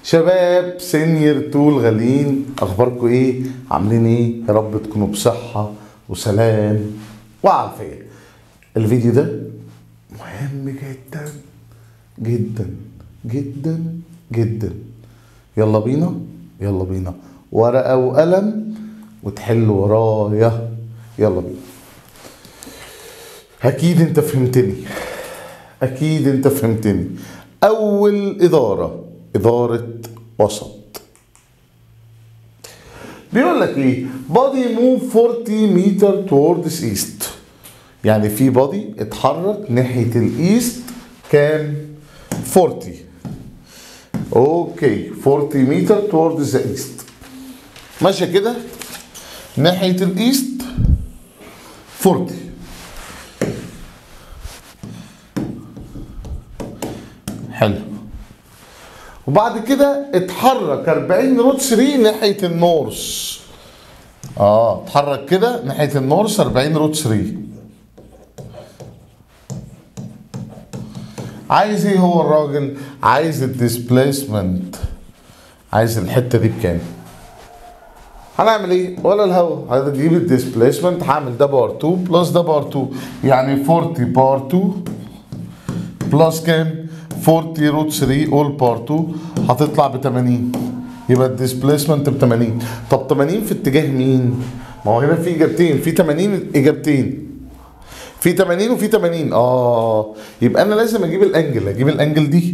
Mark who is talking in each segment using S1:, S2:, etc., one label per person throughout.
S1: شباب سينيور طول غاليين اخباركم ايه عاملين ايه يا رب تكونوا بصحه وسلام وعافيه الفيديو ده مهم جدا جدا جدا جدا يلا بينا يلا بينا ورقه وقلم وتحل ورايا يلا بينا اكيد انت فهمتني اكيد انت فهمتني اول اداره اداره وسط بيقول لك ايه بادي موف 40 متر توردز ايست يعني في بادي اتحرك ناحيه الايست كام 40 اوكي 40 متر توردز ذا ايست ماشيه كده ناحيه الايست 40 حلو وبعد كده اتحرك 40 روت 3 ناحيه النورث اه اتحرك كده ناحيه النورث 40 روت 3 عايز ايه هو الراجل عايز الديسبليسمنت عايز الحته دي بكام هنعمل ايه ولا الهوا هتجيب الديسبليسمنت هعمل ده باور 2 بلس ده باور 2 يعني 40 باور 2 بلس كام 40 روت 3 اول باور 2 هتطلع ب 80 يبقى الديسبليسمنت ب 80 طب 80 في اتجاه مين؟ ما هو هنا في اجابتين في 80 اجابتين في 80 وفي 80 اه يبقى انا لازم اجيب الانجل اجيب الانجل دي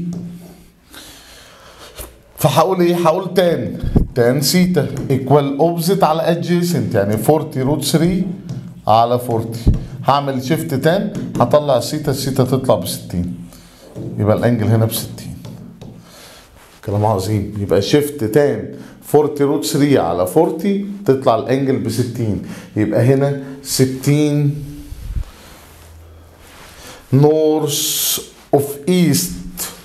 S1: فهقول ايه؟ هقول تان تان سيتا ايكوال اوبزيت على ادجيسنت يعني 40 روت 3 على 40 هعمل شيفت تان هطلع السيتا السيتا تطلع ب 60 يبقى الانجل هنا ب 60 كلام عظيم يبقى شيفت تان 40 روت 3 على 40 تطلع الانجل ب 60 يبقى هنا 60 نورث اوف ايست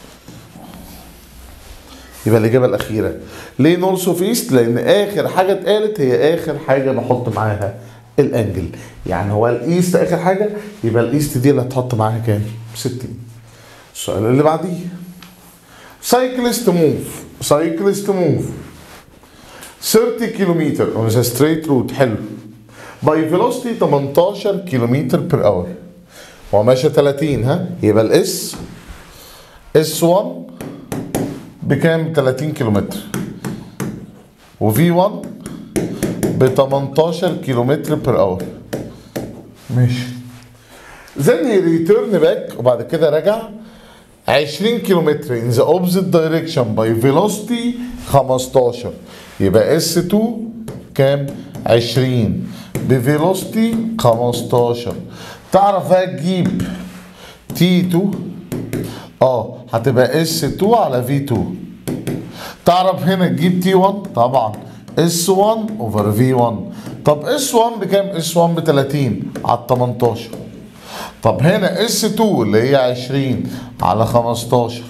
S1: يبقى الاجابه الاخيره ليه نورث اوف ايست لان اخر حاجه اتقالت هي اخر حاجه نحط معاها الانجل يعني هو الايست اخر حاجه يبقى الايست دي اللي هتحط معاها كام 60 السؤال اللي بعديه cyclist move cyclist move 30 كيلومتر on a straight route حلو by velocity 18 كيلومتر per hour هو ماشي 30 ها يبقى الاس اس 1 بكام 30 كيلومتر وفي 1 ب 18 كيلومتر بير اور ماشي then he return back وبعد كده رجع 20 كيلومتر in the opposite direction by velocity 15 يبقى اس 2 كام 20 بفيلوستي 15 تعرف بقى تجيب تي 2 اه هتبقى اس 2 على في 2 تعرف هنا تجيب تي 1 طبعا اس 1 اوفر في 1 طب اس 1 بكام اس 1 ب 30 على 18 طب هنا اس 2 اللي هي 20 على 15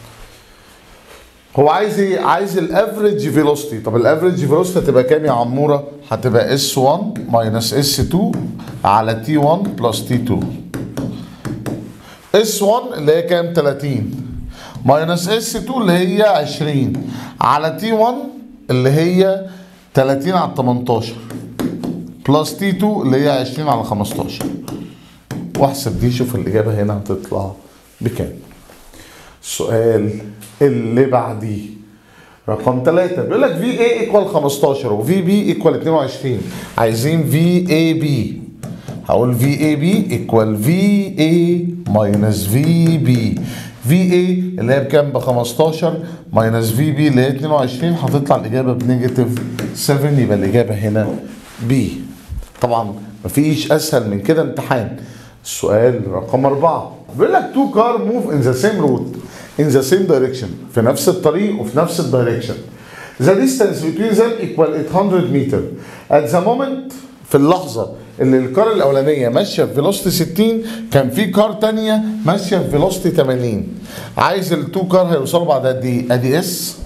S1: هو عايز ايه؟ عايز الافريج فيلوسيتي، طب الافريج فيلوسيتي هتبقى كام يا عموره؟ هتبقى اس 1 ماينس اس 2 على تي 1 بلس تي 2. اس 1 اللي هي كام؟ 30 ماينس اس 2 اللي هي 20 على تي 1 اللي هي 30 على 18 بلس تي 2 اللي هي 20 على 15 واحسب دي شوف الاجابه هنا هتطلع بكام. السؤال اللي بعديه رقم 3 بيقول لك في اي ايكوال 15 وفي بي ايكوال 22 عايزين في اي بي هقول في اي بي ايكوال في اي ماينس في بي في اي اللي هي بكام ب 15 ماينس في بي اللي هي 22 هتطلع الاجابه بنيجاتيف 7 يبقى الاجابه هنا بي طبعا مفيش اسهل من كده امتحان السؤال رقم أربعة بيقول لك تو كار موف ان ذا سيم روت in the same direction في نفس الطريق وفي نفس الدايركشن the distance between them equal 800 meter at the moment في اللحظة اللي الكار الأولانية ماشية في فيلوستي 60 كان في كار تانية ماشية في فيلوستي 80 عايز التو كار هيوصلوا بعد قد إيه؟ أدي اس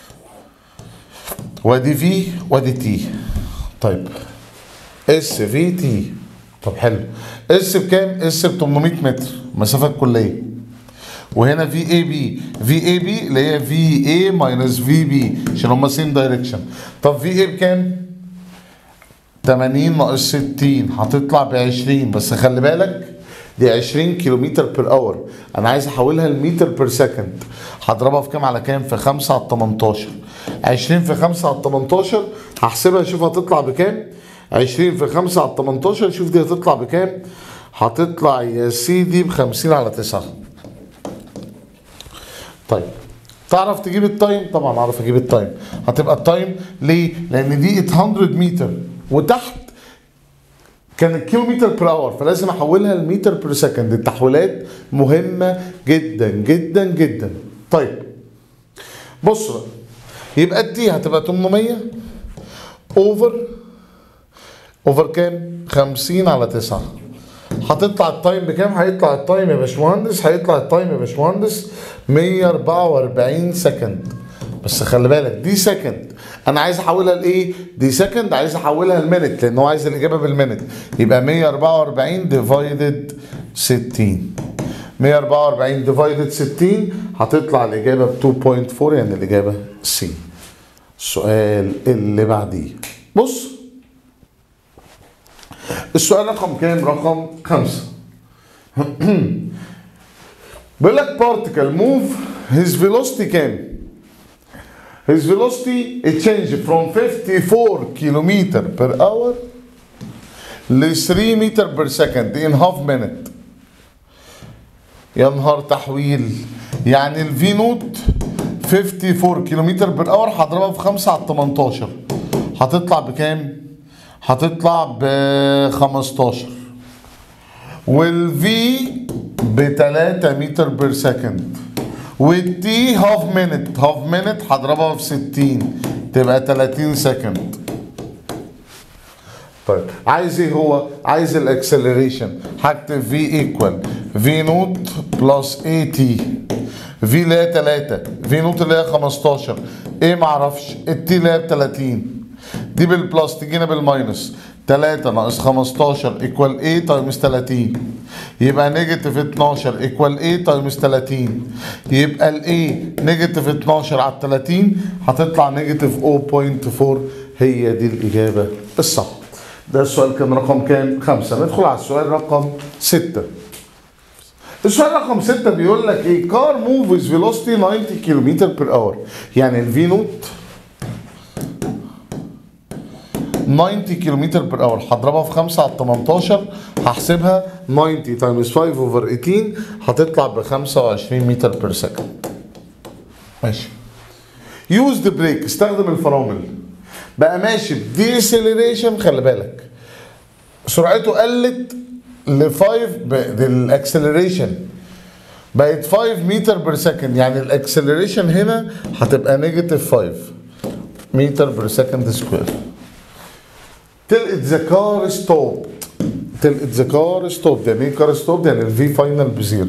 S1: وادي في وادي تي طيب اس في تي طب حلو اس بكام؟ اس ب 800 متر مسافة كلية وهنا في اي بي في اي بي اللي هي في اي ماينس في بي عشان هما سيم دايركشن طب في اي بكام 80 ناقص 60 هتطلع ب 20 بس خلي بالك دي 20 كيلومتر بير اور انا عايز احولها لمتر بير سكند هضربها في كام على كام في 5 على 18 20 في 5 على 18 هحسبها اشوف هتطلع بكام 20 في 5 على 18 شوف دي هتطلع بكام هتطلع يا سيدي ب 50 على 9 طيب تعرف تجيب التايم طبعا اعرف اجيب التايم هتبقى التايم ليه لان دي 800 متر وتحت كان الكيلومتر بير اور فلازم احولها لمتر بير سكند التحويلات مهمه جدا جدا جدا طيب بص بقى يبقى الدي هتبقى 800 اوفر اوفر كام 50 على 9 هتطلع التايم بكام هيطلع التايم يا باشمهندس هيطلع التايم يا باشمهندس 144 سكند بس خلي بالك دي سكند انا عايز احولها لايه دي سكند عايز احولها لمينت لان هو عايز الاجابه بالمينت يبقى 144 ديفايدد 60 144 ديفايدد 60 هتطلع الاجابه ب 2.4 يعني الاجابه سي السؤال اللي بعديه بص السؤال رقم كام رقم خمسة بيقول لك بارتيكل موف his velocity كام his velocity it changed from 54 kilometer per hour ل 3 meter per second in half minute يا نهار تحويل يعني الفي نوت 54 كيلومتر بر اور هضربها في 5 على 18 هتطلع بكام؟ هتطلع ب 15 والفي ب 3 متر بير سكند والتي هاف مينت هاف مينت هضربها في 60 تبقى 30 سكند طيب عايز ايه هو؟ عايز الاكسلريشن هكتب في ايكوال في نوت بلس اي تي في اللي هي 3 في نوت اللي هي 15 ايه معرفش التي اللي هي ب 30 دي بالبلس تجينا بالماينس 3 ناقص 15 ايكوال 8 تايمز 30 يبقى نيجاتيف 12 ايكوال 8 تايمز 30 يبقى الاي نيجاتيف 12 على 30 هتطلع نيجاتيف 0.4 هي دي الاجابه الصح ده السؤال كان رقم كام؟ خمسة ندخل على السؤال رقم ستة السؤال رقم ستة بيقول لك ايه كار موفز فيلوسيتي 90 كيلومتر بير اور يعني الفي نوت 90 كيلومتر بير اور هضربها في 5 على 18 هحسبها 90 تايمز 5 اوفر 18 هتطلع ب 25 متر بير سكند ماشي يوز ذا بريك استخدم الفرامل بقى ماشي بديسيلريشن خلي بالك سرعته قلت ل 5 بالاكسلريشن بقت 5 متر بير سكند يعني الاكسلريشن هنا هتبقى نيجاتيف 5 متر بير سكند سكوير تلقت ذا كار ستوب تلقت ذا كار ستوب يعني ايه كار ستوب يعني الفي فاينل بزيرو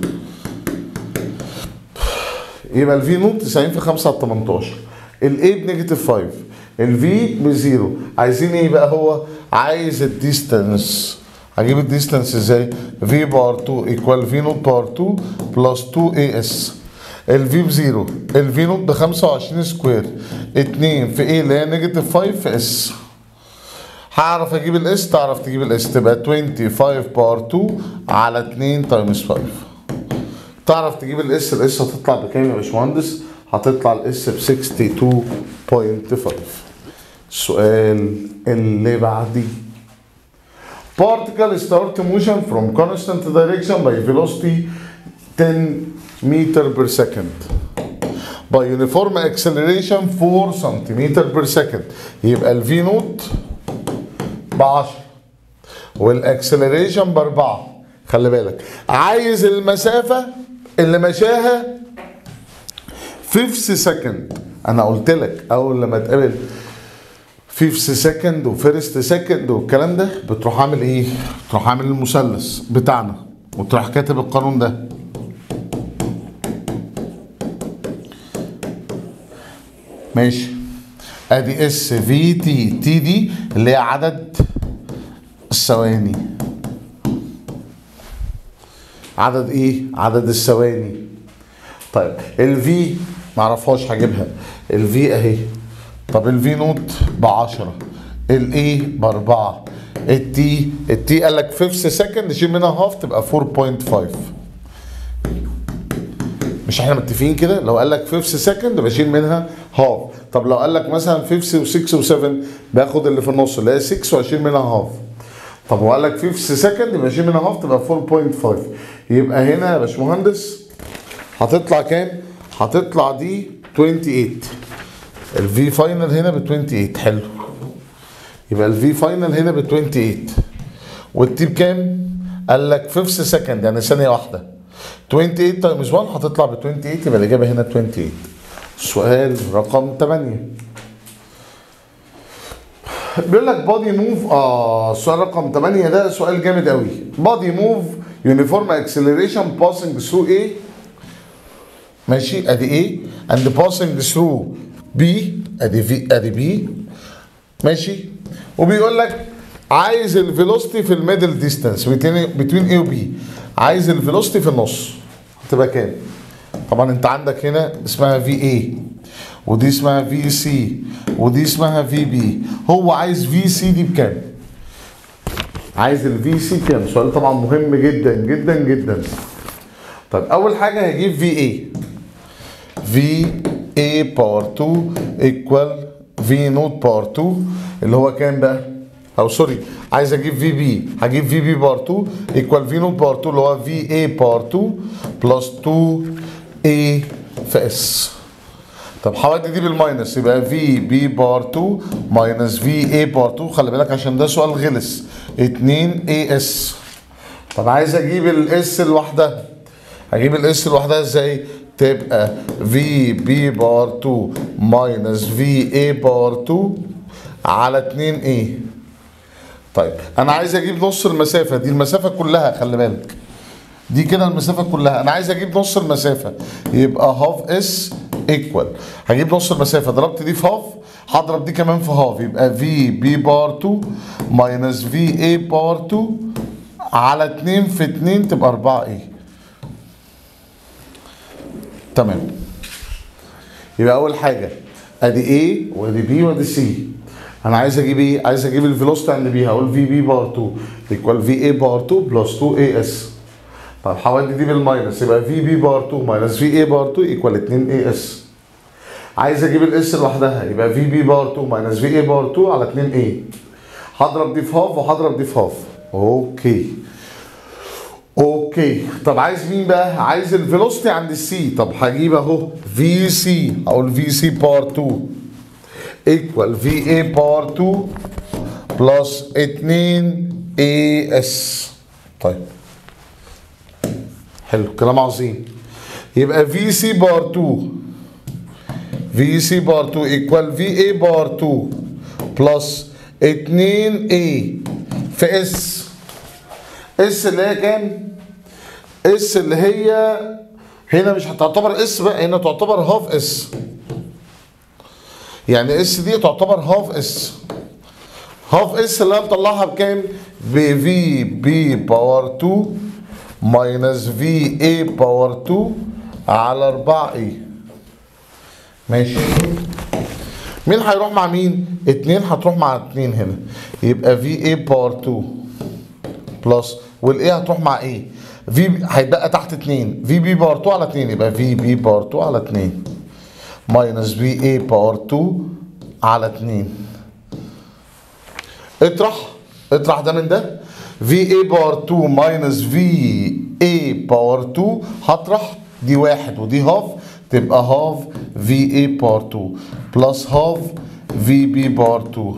S1: يبقى الفي نوت 90 في 5 على 18 الاي بنيجاتيف 5 الفي بزيرو عايزين ايه بقى هو عايز الديستانس هجيب الديستانس ازاي في بار 2 ايكوال في نوت بار 2 بلس 2 اي اس الفي بزيرو الفي نوت ب 25 سكوير 2 في ايه اللي هي نيجاتيف 5 في اس هعرف اجيب الاس تعرف تجيب الاس تبقى 25 بار 2 على 2 تايمز 5 تعرف تجيب الاس الاس هتطلع بكام يا باشمهندس هتطلع الاس ب 62.5 السؤال اللي بعديه particle start motion from constant direction by velocity 10 meter per second by uniform acceleration 4 centimeter per second يبقى الفي نوت ب 10 والاكسلريشن ب 4 خلي بالك عايز المسافه اللي مشاها فيفث سكند انا قلت لك اول لما تقابل فيفث سكند وفيرست سكند والكلام ده بتروح عامل ايه؟ بتروح عامل المثلث بتاعنا وتروح كاتب القانون ده ماشي ادي اس في تي تي دي اللي هي عدد الثواني عدد ايه؟ عدد الثواني طيب الفي معرفهاش هجيبها الفي اهي طب الفي نوت ب 10 الاي ب 4 التي التي قال لك 5 سكند نشيل منها هاف تبقى 4.5 مش احنا متفقين كده لو قال لك 5 سكند بشيل منها هاف طب لو قال لك مثلا 5 و6 و7 باخد اللي في النص اللي هي 6 واشيل منها هاف طب هو قال لك 5 سكند يبقى اشيل منها هاف تبقى 4.5 يبقى هنا يا باشمهندس هتطلع كام؟ هتطلع دي 28 الفي فاينل هنا ب 28 حلو يبقى الفي فاينل هنا ب 28 والتي بكام؟ قال لك 5 سكند يعني ثانية واحدة 28 تايمز 1 هتطلع ب 28 يبقى الإجابة هنا 28 سؤال رقم 8 بيقول لك بادي موف اه السؤال رقم 8 ده سؤال جامد قوي بادي موف يونيفورم اكسلريشن باسنج ثرو ايه ماشي ادي ايه اند باسنج ثرو بي ادي في ادي بي ماشي وبيقول لك عايز الفيلوسيتي في الميدل ديستانس بين ايه وبي عايز الفيلوسيتي في النص هتبقى كام طبعا انت عندك هنا اسمها في اي ودي اسمها في سي ودي اسمها في بي هو عايز في سي دي بكام عايز الفي سي كام سؤال طبعا مهم جدا جدا جدا طيب اول حاجه هجيب في اي في اي باور 2 ايكوال في نوت باور 2 اللي هو كام بقى او سوري عايز اجيب في بي هجيب في بي باور 2 ايكوال في نوت باور 2 اللي هو في اي باور 2 بلس 2 اي في اس طب حوادي دي بالماينس يبقى في بي بار 2 ماينس في اي بار 2 خلي بالك عشان ده سؤال غلس 2 اي اس طب عايز اجيب الاس لوحدها هجيب الاس لوحدها ازاي تبقى في بي بار 2 ماينس في اي بار 2 على 2 اي طيب انا عايز اجيب نص المسافه دي المسافه كلها خلي بالك دي كده المسافه كلها انا عايز اجيب نص المسافه يبقى هاف اس ايكوال هجيب نص المسافه ضربت دي في هاف هضرب دي كمان في هاف يبقى في بي بار 2 ماينس في اي بار 2 على 2 في 2 تبقى 4 اي تمام يبقى اول حاجه ادي ايه وادي بي وادي سي انا عايز اجيب ايه عايز اجيب الفيلوسيتي عند بي هقول في بي بار 2 ايكوال في اي بار 2 بلس 2 اي اس طب حوالي دي بالماينس يبقى في بي بار 2 ماينس في اي بار 2 ايكوال 2 اي اس عايز اجيب الاس لوحدها يبقى في بي بار 2 ماينس في اي بار 2 على 2 اي هضرب دي في هاف وهضرب دي في هاف اوكي اوكي طب عايز مين بقى عايز الفيلوسيتي عند السي طب هجيب اهو في سي اقول في سي بار 2 ايكوال في اي بار 2 بلس 2 اي اس طيب حلو كلام عظيم يبقى في سي بار 2 في سي بار 2 ايكوال في اي بار 2 بلس 2 اي في اس اس اللي هي كام؟ اس اللي هي هنا مش هتعتبر اس بقى هنا تعتبر هاف اس يعني اس دي تعتبر هاف اس هاف اس اللي انا مطلعها بكام؟ ب في بي باور 2 ماينس في اي باور 2 على 4 اي ماشي مين هيروح مع مين؟ 2 هتروح مع 2 هنا يبقى في اي باور 2 بلس والاي هتروح مع ايه؟ في هيتبقى تحت 2 في بي باور 2 على 2 يبقى في بي باور 2 على 2 ماينس في اي باور 2 على 2 اطرح اطرح ده من ده في اي باور 2 ماينس في اي باور 2 هطرح دي واحد ودي هاف تبقى هاف في اي باور 2 بلس هاف في بي باور 2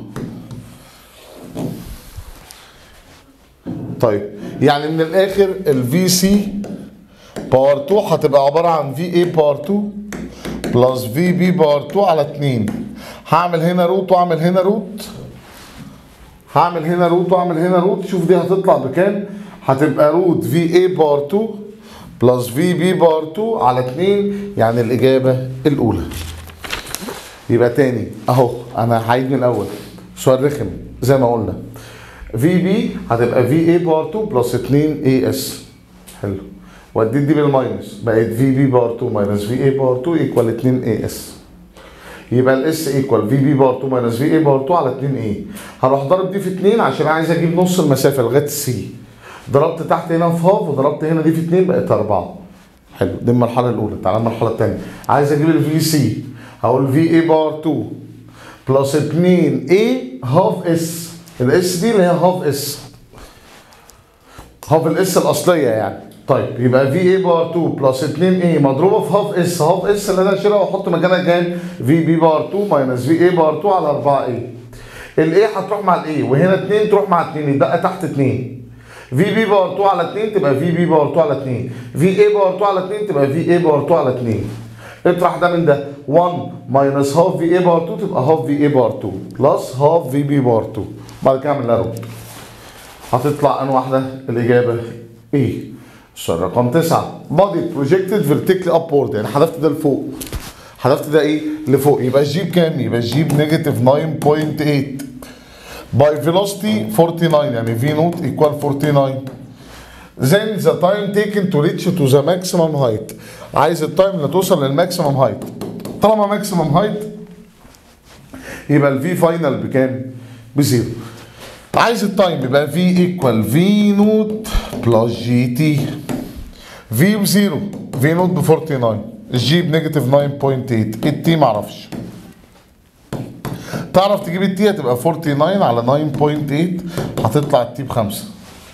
S1: طيب يعني من الاخر الفي سي باور 2 هتبقى عباره عن في اي باور 2 بلس في بي باور 2 على 2 هعمل هنا روت واعمل هنا روت هعمل هنا روت واعمل هنا روت شوف دي هتطلع بكام هتبقى روت في اي باور 2 بلس في بي باور 2 على 2 يعني الاجابه الاولى يبقى تاني اهو انا هعيد من الاول سؤال رخم زي ما قلنا في بي هتبقى في اي باور 2 بلس 2 اي اس حلو واديت دي بالماينس بقت في بي باور 2 ماينس في اي باور 2 ايكوال 2 اي اس يبقى الاس ايكوال في بي باور 2 ماينس في اي باور 2 على 2 اي هروح ضارب دي في 2 عشان عايز اجيب نص المسافه لغايه السي ضربت تحت هنا في هاف وضربت هنا دي في 2 بقت 4 حلو دي المرحله الاولى تعالى المرحله الثانيه عايز اجيب الفي سي هقول في اي باور 2 بلس 2 اي هاف اس الاس دي اللي هي هاف اس هاف الاس الاصليه يعني طيب يبقى في اي باور 2 بلس 2 اي مضروبه في هاف اس هاف اس اللي انا اشيلها واحط مكانها كام في بي باور 2 ماينس في اي باور 2 على 4 اي الاي هتروح مع الاي وهنا 2 تروح مع 2 يتبقى تحت 2 في بي باور 2 على 2 تبقى في بي باور 2 على 2 في اي باور 2 على 2 تبقى في اي باور 2 على 2 اطرح ده من ده 1 ماينس هاف في اي باور 2 تبقى هاف في اي باور 2 بلس هاف في بي باور 2 بعد كده اعمل لها روت هتطلع ان واحده الاجابه ايه السؤال رقم 9 بادي بروجيكتد فيرتيكلي ابورد يعني حذفت ده لفوق حذفت ده ايه لفوق يبقى الجيب كام يبقى الجيب نيجاتيف 9.8 باي فيلوسيتي 49 يعني في نوت ايكوال 49 then the time taken to reach to the maximum height عايز التايم اللي توصل للماكسيمم هايت طالما ماكسيمم هايت يبقى الفي فاينل بكام بزيرو عايز التايم يبقى في ايكوال في نوت بلس جي تي في بزيرو في نوت ب 49 الجي بنيجاتيف 9.8 التي معرفش تعرف تجيب التي هتبقى 49 على 9.8 هتطلع التي بخمسة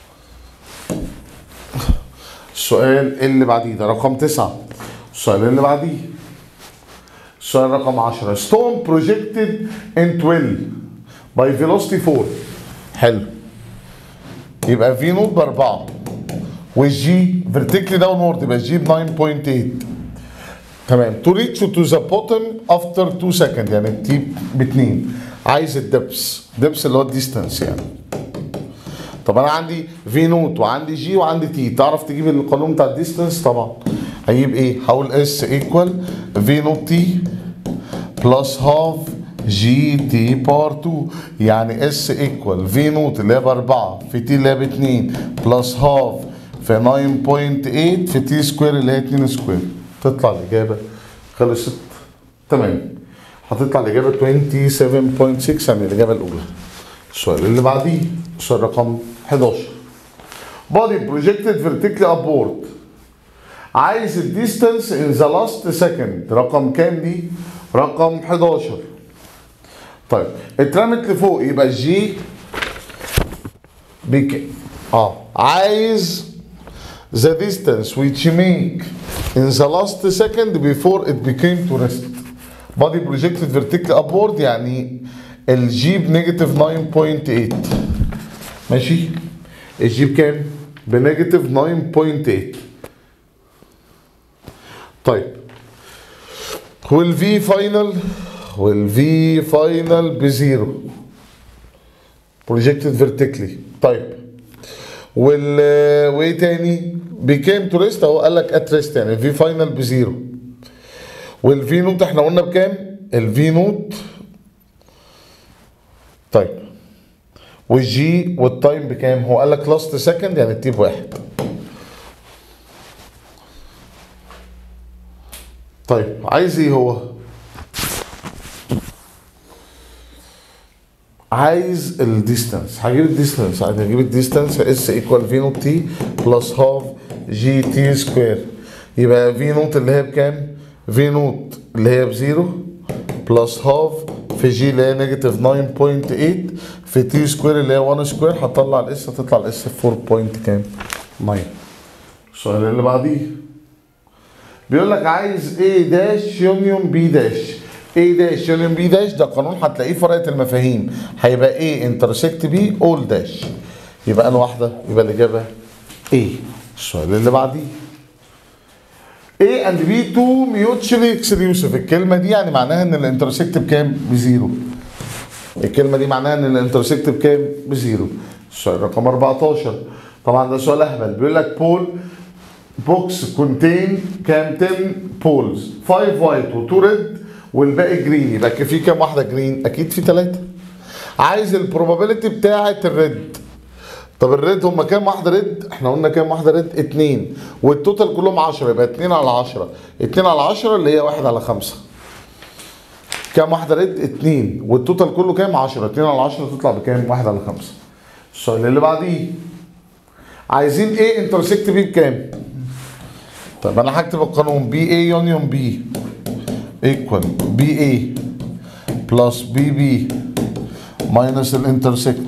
S1: السؤال اللي بعديه ده رقم تسعة السؤال اللي بعديه السؤال رقم 10 ستون بروجيكتد ان 12 باي فيلوسيتي 4 حلو يبقى في نوت باربعة والجي فيرتيكلي داونورد يبقى الجي ب 9.8 تمام تو ريتش تو ذا بوتم افتر 2 سكند يعني التي ب 2 عايز الدبس دبس اللي هو الديستانس يعني طب انا عندي في نوت وعندي جي وعندي تي تعرف تجيب القانون بتاع الديستانس طبعا هجيب ايه هقول اس ايكوال في نوت تي بلس هاف جي تي باور 2 يعني اس ايكوال في نوت اللي هي باربعه في تي اللي هي باتنين بلس هاف في 9.8 في تي سكوير اللي هي 2 سكوير تطلع الاجابه خلصت تمام هتطلع الاجابه 27.6 يعني الاجابه الاولى السؤال اللي بعديه السؤال رقم 11 body projected vertically upward عايز الديستانس ان ذا لاست سكند رقم كام دي؟ رقم 11 طيب اترمت لفوق يبقى الجي بك اه عايز the distance which make in the last second before it became to rest body projected vertically upward يعني الجي بنيجاتيف 9.8 ماشي الجي بكام؟ بنيجاتيف 9.8 طيب والفي فاينل والفي فاينل بزيرو بروجيكتد فيرتيكلي طيب وال وايه تاني بكام تو ريست اهو قال لك ات ريست يعني الفي فاينل بزيرو والفي نوت احنا قلنا بكام؟ الفي نوت طيب والجي والتايم بكام؟ هو قال لك لاست سكند يعني التي بواحد طيب عايز ايه هو؟ عايز الديستانس هجيب الديستانس عايز اجيب الديستانس اس ايكوال في نوت تي بلس هاف جي تي سكوير يبقى في نوت اللي هي بكام؟ في نوت اللي هي بزيرو بلس هاف في جي اللي هي نيجاتيف 9.8 في تي سكوير اللي هي 1 سكوير هطلع الاس هتطلع الاس 4 بوينت كام؟ 9 السؤال اللي بعديه بيقول لك عايز A داش يونيون بي داش A داش يونيون بي داش ده قانون هتلاقيه في ورقه المفاهيم هيبقى A انترسكت بي اول داش يبقى انا واحده يبقى الاجابه A السؤال اللي بعديه A and B two mutually exclusive الكلمة دي يعني معناها ان الانترسكت بكام؟ بزيرو. الكلمة دي معناها ان الانترسكت بكام؟ بزيرو. السؤال رقم 14 طبعا ده سؤال اهبل بيقول لك بول بوكس كونتين كام 10 بولز 5 وايت و2 ريد والباقي جرين يبقى في كام واحدة جرين؟ أكيد في ثلاثة. عايز البروبابيلتي بتاعة الريد طب الريد هم كام واحده ريد احنا قلنا كام واحده ريد اتنين والتوتال كلهم 10 يبقى 2 على 10 2 على 10 اللي هي 1 على 5 كام واحده ريد اتنين والتوتال كله كام 10 2 على 10 تطلع بكام 1 على 5 السؤال اللي بعديه عايزين ايه انترسكت بي بكام طب انا هكتب القانون بي اي يونيون بي ايكوال بي اي بلس بي بي ماينس الانترسكت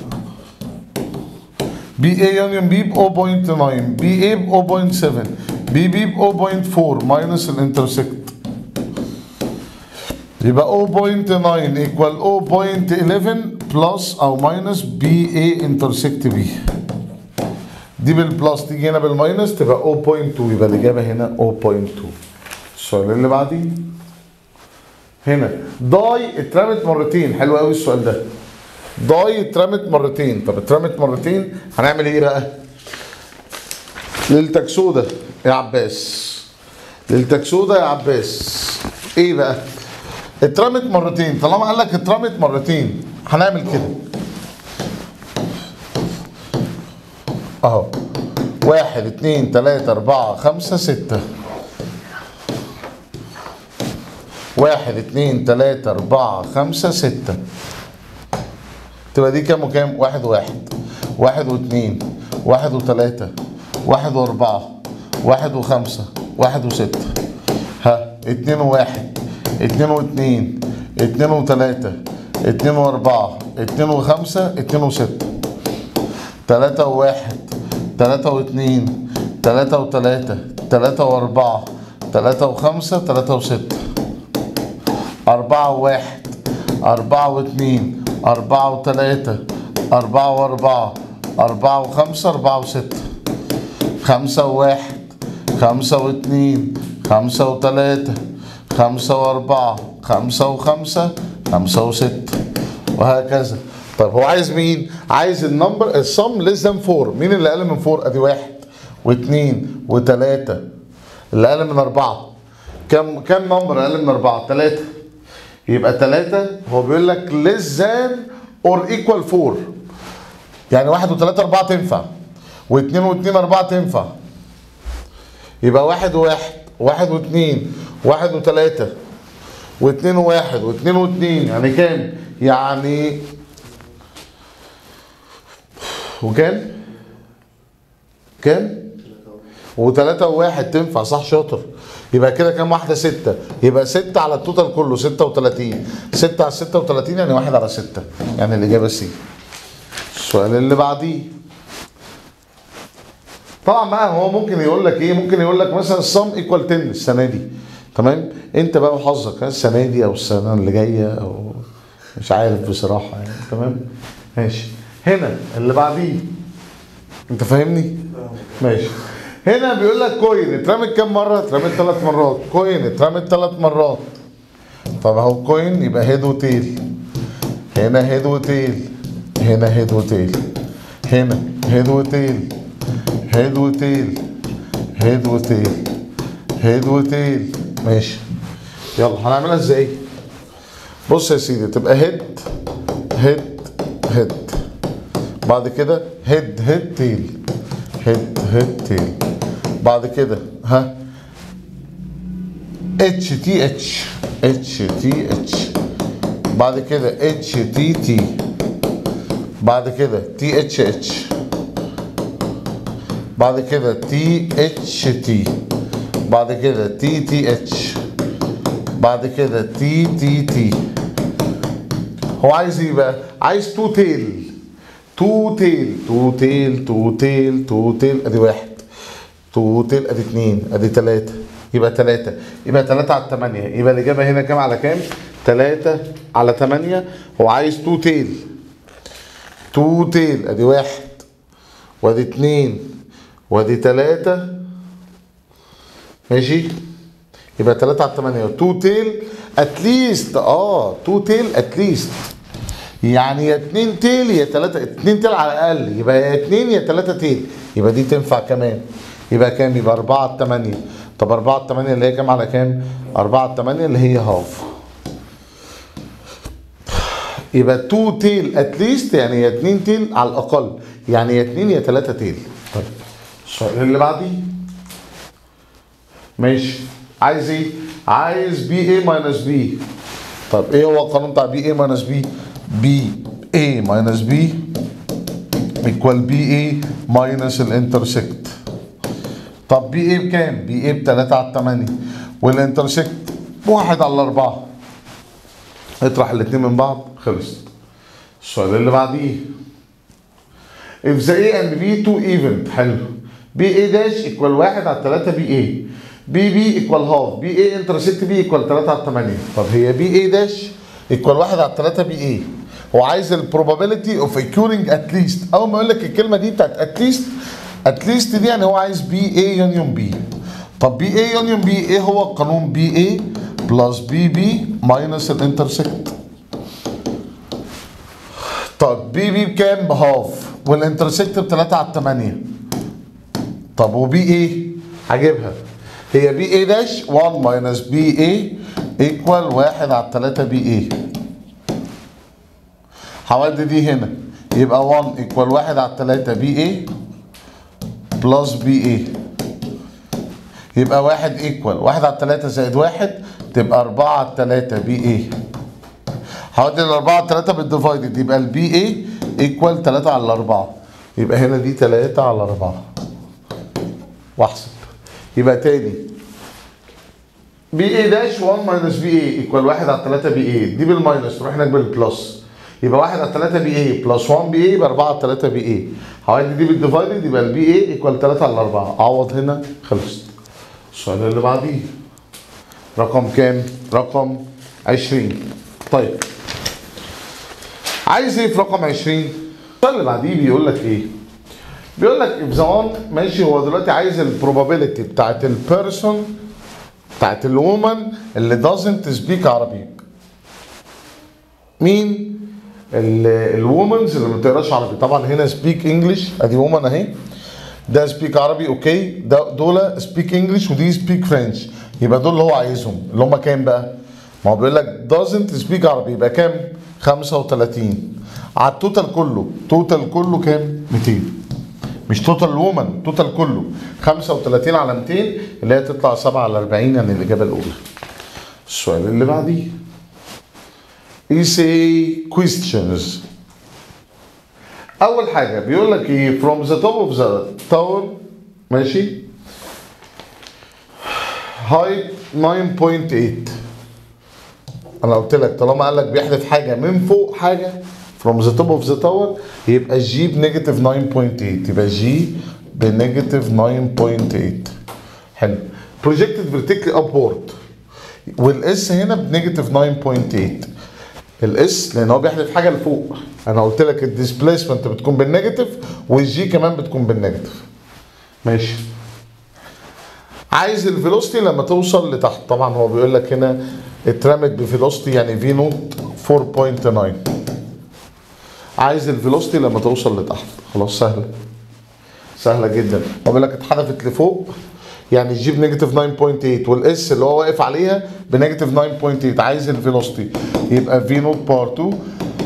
S1: بي اي يونيون بي ب 0.9 بي اي ب 0.7 بي بي ب 0.4 ماينس الانترسكت يبقى 0.9 ايكوال 0.11 بلس او ماينس بي اي انترسكت بي دي بالبلس تيجي هنا بالماينس تبقى 0.2 يبقى الاجابه هنا 0.2 السؤال اللي بعديه هنا داي اترمت مرتين حلو قوي السؤال ده داي اترمت مرتين طب اترمت مرتين هنعمل ايه بقى ليلتك سودا يا عباس ليلتك سودا يا عباس ايه بقى اترمت مرتين طالما قال لك اترمت مرتين هنعمل كده اهو واحد اتنين تلاتة اربعة خمسة ستة واحد اتنين تلاتة اربعة خمسة ستة تبقى دي كام وكام؟ واحد واحد واحد واثنين واحد وثلاثة واحد وأربعة واحد وخمسة واحد وستة ها اتنين وواحد اتنين واثنين اتنين وثلاثة اتنين وأربعة اتنين وخمسة اتنين وستة تلاتة وواحد تلاتة واثنين تلاتة وثلاثة تلاتة وأربعة تلاتة وخمسة تلاتة وستة أربعة وواحد أربعة واثنين أربعة وثلاثة أربعة وأربعة أربعة وخمسة أربعة وستة خمسة وواحد خمسة واثنين خمسة وثلاثة خمسة وأربعة خمسة وخمسة خمسة وستة وهكذا طب هو عايز مين؟ عايز النمبر الصم ليس ذان 4 مين اللي أقل من 4؟ أدي واحد واثنين وثلاثة اللي أقل من أربعة كم كم نمبر أقل من أربعة؟ ثلاثة يبقى ثلاثة هو بيقول لك less than or equal 4 يعني واحد وثلاثة أربعة تنفع واثنين واثنين أربعة تنفع يبقى واحد وواحد واحد واثنين واحد وثلاثة واثنين وواحد واثنين واثنين يعني كام؟ يعني وكام؟ كام؟ وثلاثة وواحد تنفع صح شاطر يبقى كده كام واحدة ستة يبقى ستة على التوتال كله ستة وتلاتين ستة على ستة وتلاتين يعني واحد على ستة يعني الإجابة سي السؤال اللي بعديه طبعا بقى هو ممكن يقول لك ايه ممكن يقول لك مثلا الصم ايكوال 10 السنه دي تمام انت بقى وحظك ها، السنه دي او السنه اللي جايه او مش عارف بصراحه يعني تمام ماشي هنا اللي بعديه انت فاهمني ماشي هنا بيقول لك كوين اترمت كام مره اترمت ثلاث مرات كوين اترمت ثلاث مرات طب اهو كوين يبقى هيد وتيل هنا هيد وتيل هنا هيد وتيل هنا هيد وتيل هيد وتيل هيد وتيل هيد وتيل ماشي يلا هنعملها ازاي بص يا سيدي تبقى هيد هيد هيد بعد كده هيد هيد تيل هيد هيد تيل بعد كده ها اتش تي اتش اتش تي اتش بعد كده اتش تي تي بعد كده تي اتش اتش بعد كده تي اتش تي بعد كده تي تي اتش بعد كده تي تي تي هو عايز ايه بقى؟ عايز تو تيل تو تيل تو تيل تو تيل تو تيل ادي واحد تو تيل ادي اتنين ادي تلاتة يبقى تلاتة يبقى تلاتة على التمانية يبقى الإجابة هنا كام على كام؟ تلاتة على تمانية هو عايز تو تيل تو تيل ادي واحد وادي اتنين وادي تلاتة ماشي يبقى تلاتة على التمانية تو تيل اتليست اه تو تيل اتليست يعني يا اتنين تيل يا تلاتة اتنين تيل على الأقل يبقى يا اتنين يا تلاتة تيل يبقى دي تنفع كمان يبقى كام يبقى أربعة على التمانية طب أربعة على التمانية اللي هي كام على كام؟ أربعة على التمانية اللي هي هاف يبقى 2 تيل اتليست يعني يا 2 تيل على الاقل يعني يا 2 يا 3 تيل طيب السؤال اللي بعديه ماشي عايز ايه عايز بي اي ماينس بي طب ايه هو القانون بتاع بي اي ماينس بي بي اي ماينس بي ايكوال بي اي ماينس الانترسكت طب بي اي بكام بي اي ب 3 على 8 والانترسكت بواحد على 4 اطرح الاثنين من بعض خلصت السؤال اللي بعديه if the A and B two even حلو بي اي داش ايكوال 1 على 3 بي اي بي بي ايكوال هاف بي اي انترسكت بي ايكوال 3 على 8 طب هي بي اي داش ايكوال 1 على 3 بي اي هو عايز البروبابيلتي اوف occurring ات ليست اول ما يقول لك الكلمه دي بتاعت ات ليست ات ليست دي يعني هو عايز بي اي يونيون بي طب بي اي يونيون بي ايه هو القانون بي اي بلس بي بي ماينس الانترسكت طب بي بي بكام بهاف والانترسكت ب 3 على 8 طب وبي ايه هجيبها هي بي اي داش 1 ماينس بي اي ايكوال 1 على 3 بي اي هودي دي هنا يبقى 1 ايكوال 1 على 3 بي اي بلس بي اي يبقى 1 ايكوال 1 على 3 زائد 1 تبقى 4 على 3 بي اي هودي ال 4 على 3 بالديفايدد يبقى البي اي ايكوال 3 على 4 يبقى هنا دي 3 على 4 واحسب يبقى تاني بي اي داش 1 ماينس بي اي ايكوال 1 على 3 بي اي دي بالماينس تروح هناك بالبلس يبقى 1 على 3 بي اي بلس 1 بي اي يبقى 4 على 3 بي اي هودي دي بالديفايدد يبقى البي اي ايكوال 3 على 4 عوض هنا خلصت السؤال اللي بعديه رقم كام؟ رقم 20 طيب عايز ايه في رقم 20 السؤال اللي بعديه بيقول لك ايه بيقول لك if the one ماشي هو دلوقتي عايز البروبابيلتي بتاعت البيرسون بتاعت الومن اللي doesn't speak عربي مين الومنز اللي ما بتقراش عربي طبعا هنا سبيك انجلش ادي وومن اهي ده سبيك عربي اوكي ده دول سبيك انجلش ودي سبيك فرنش يبقى دول اللي هو عايزهم اللي هم كام بقى؟ ما هو بيقول لك doesn't speak عربي يبقى كام؟ 35 على التوتال كله توتال كله كام؟ 200 مش توتال وومن توتال كله 35 على 200 اللي هي تطلع 7 على 40 يعني الاجابه الاولى السؤال اللي بعديه essay questions اول حاجه بيقول لك ايه from the top of the tower ماشي height 9.8 انا قلت لك طالما قال لك بيحذف حاجه من فوق حاجه from the top of the tower يبقى جي بنيجاتيف 9.8 يبقى جي بنيجاتيف 9.8 حلو projected vertically upward والاس هنا بنيجاتيف 9.8 الاس لان هو بيحذف حاجه لفوق انا قلت لك الديسبيسمنت بتكون بالنيجاتيف والجي كمان بتكون بالنيجاتيف ماشي عايز الفيلوسيتي لما توصل لتحت طبعا هو بيقول لك هنا اترمت بفيلوسيتي يعني في نوت 4.9 عايز الفيلوسيتي لما توصل لتحت خلاص سهله سهله جدا هو بيقول لك اتحذفت لفوق يعني الجي بنيجاتيف 9.8 والاس اللي هو واقف عليها بنيجاتيف 9.8 عايز الفيلوسيتي يبقى في نوت بار 2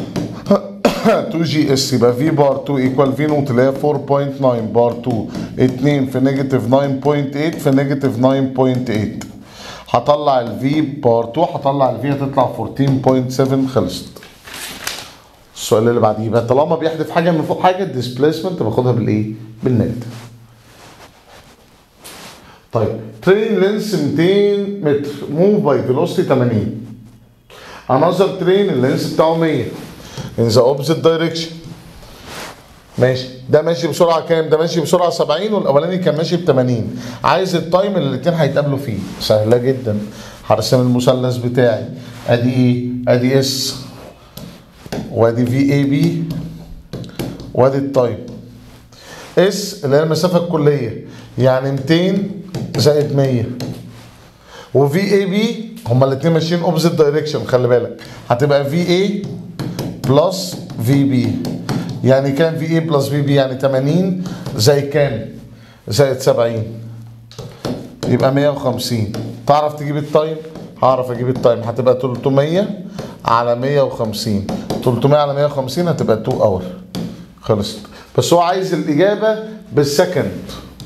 S1: 2 جي اس يبقى في بار 2 ايكوال في نوت اللي هي 4.9 بار 2 2 في نيجاتيف 9.8 في نيجاتيف 9.8 هطلع الفي بار 2 هطلع الفي هتطلع 14.7 خلصت السؤال اللي بعديه يبقى طالما بيحذف حاجه من فوق حاجه الديسبيسمنت باخدها بالايه؟ بالنيجاتيف طيب ترين لينس 200 متر موف باي فيلوسيتي 80 انذر ترين اللينس بتاعه 100 in the opposite direction ماشي ده ماشي بسرعه كام؟ ده ماشي بسرعه 70 والاولاني كان ماشي ب 80 عايز التايم اللي الاثنين هيتقابلوا فيه سهله جدا هرسم المثلث بتاعي ادي ايه؟ ادي اس وادي في اي بي وادي التايم اس اللي هي المسافه الكليه يعني 200 زائد 100 وفي اي بي هما الاثنين ماشيين اوبزيت دايركشن خلي بالك هتبقى في اي بلس في بي يعني كام في اي بلس في بي يعني 80 زي كام زائد 70 يبقى 150 تعرف تجيب التايم هعرف اجيب التايم هتبقى 300 على 150 300 على 150 هتبقى 2 اور خلصت بس هو عايز الاجابه بالسكند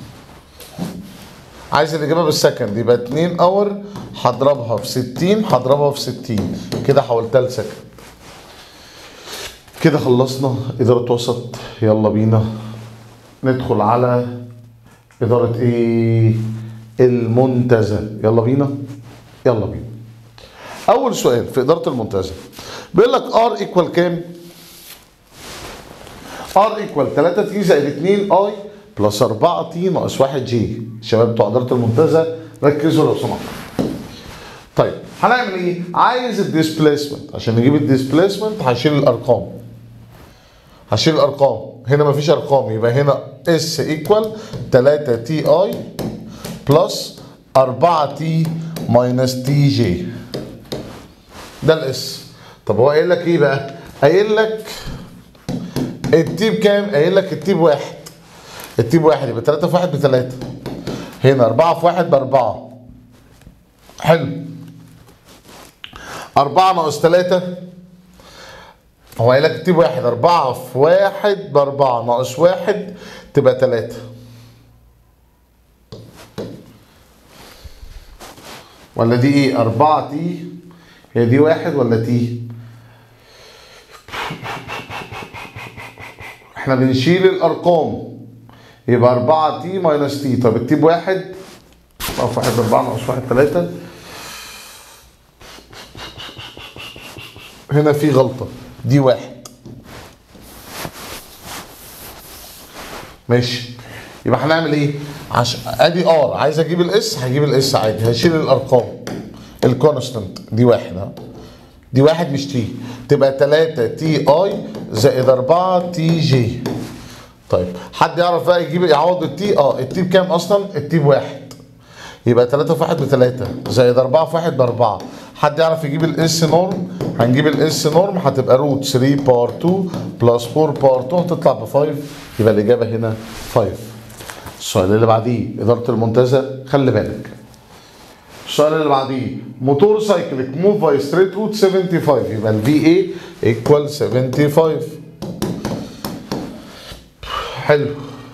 S1: عايز الاجابه بالسكند يبقى 2 اور هضربها في 60 هضربها في 60 كده حولتها لسكند كده خلصنا اداره وسط يلا بينا ندخل على اداره ايه المنتزه يلا بينا يلا بينا اول سؤال في اداره المنتزه بيقول لك ار ايكوال كام ار ايكوال 3 تي زائد 2 اي بلس 4 تي ناقص 1 جي شباب بتوع اداره المنتزه ركزوا لو سمحتوا طيب هنعمل ايه عايز الديسبليسمنت عشان نجيب الديسبليسمنت هشيل الارقام هشيل الارقام هنا مفيش ارقام يبقى هنا اس ايكوال 3 تي اي بلس 4 تي ماينس تي جي ده الاس طب هو قايل لك ايه بقى قايل لك التي بكام قايل لك التي بواحد التي بواحد يبقى 3 في 1 ب 3 هنا 4 في 1 ب 4 حلو 4 ناقص 3 هو قايل لك التي بواحد 4 في 1 ب 4 ناقص 1 تبقى 3 ولا دي ايه 4 تي هي دي واحد ولا تي احنا بنشيل الارقام يبقى 4 تي ماينس تي طب التي بواحد نقف واحد باربعة ناقص واحد تلاتة هنا في غلطة دي واحد ماشي يبقى هنعمل ايه؟ عشان ادي ار عايز اجيب الاس هجيب الاس عادي هشيل الارقام الكونستنت دي واحد ها دي واحد مش تي تبقى 3 تي اي زائد 4 تي جي طيب حد يعرف بقى يجيب يعوض التي اه التي بكام اصلا؟ التي بواحد يبقى 3 في 1 ب 3 زائد 4 في 1 ب 4 حد يعرف يجيب الاس نورم هنجيب الاس نورم هتبقى روت 3 باور 2 بلس 4 باور 2 هتطلع ب 5 يبقى الاجابه هنا 5 السؤال اللي بعديه اداره المنتزه خلي بالك السؤال اللي بعديه موتور سايكليك موف باي ستريت روت 75 يبقى الفي اي ايكوال 75 حلو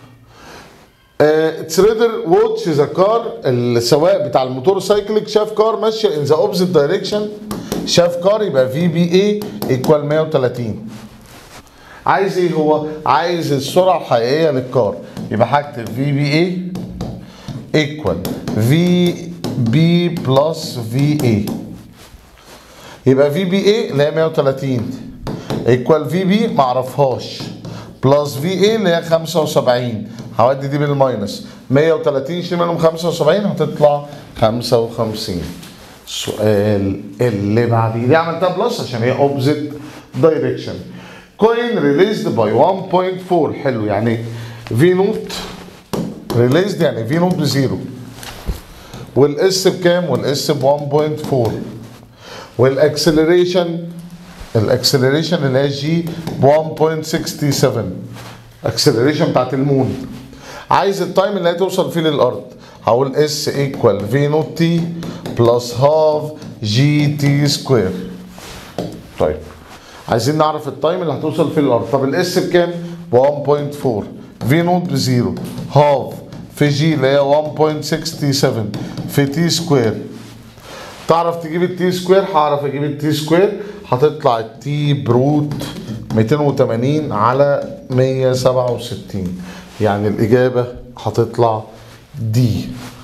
S1: اتس ريدر واتش ذا كار السواق بتاع الموتور سايكليك شاف كار ماشيه ان ذا اوبزيت دايركشن شاف كار يبقى في بي اي ايكوال 130 عايز ايه هو؟ عايز السرعه الحقيقيه للكار يبقى هكتب في بي اي ايكوال في بي بلس في اي يبقى في بي اي اللي هي 130 ايكوال في بي معرفهاش بلس في اي اللي هي 75 هودي دي بالماينس 130 شيل منهم 75 هتطلع 55 السؤال اللي بعديه دي عملتها بلس عشان هي اوبزيت دايركشن كوين ريليزد باي 1.4 حلو يعني في نوت ريليزد يعني في نوت بزيرو والاس بكام والاس ب 1.4 والاكسلريشن الاكسلريشن اللي هي جي ب 1.67 اكسلريشن بتاعت المون عايز التايم اللي هتوصل فيه للارض هقول اس ايكوال في نوت تي بلس هاف جي تي سكوير طيب عايزين نعرف التايم اللي هتوصل فيه للارض طب الاس بكام ب 1.4 في نوت بزيرو هاف في جي اللي هي 1.67 في تي سكوير تعرف تجيب التي سكوير هعرف اجيب التي سكوير هتطلع التي بروت 280 على 167 يعني الإجابة هتطلع دي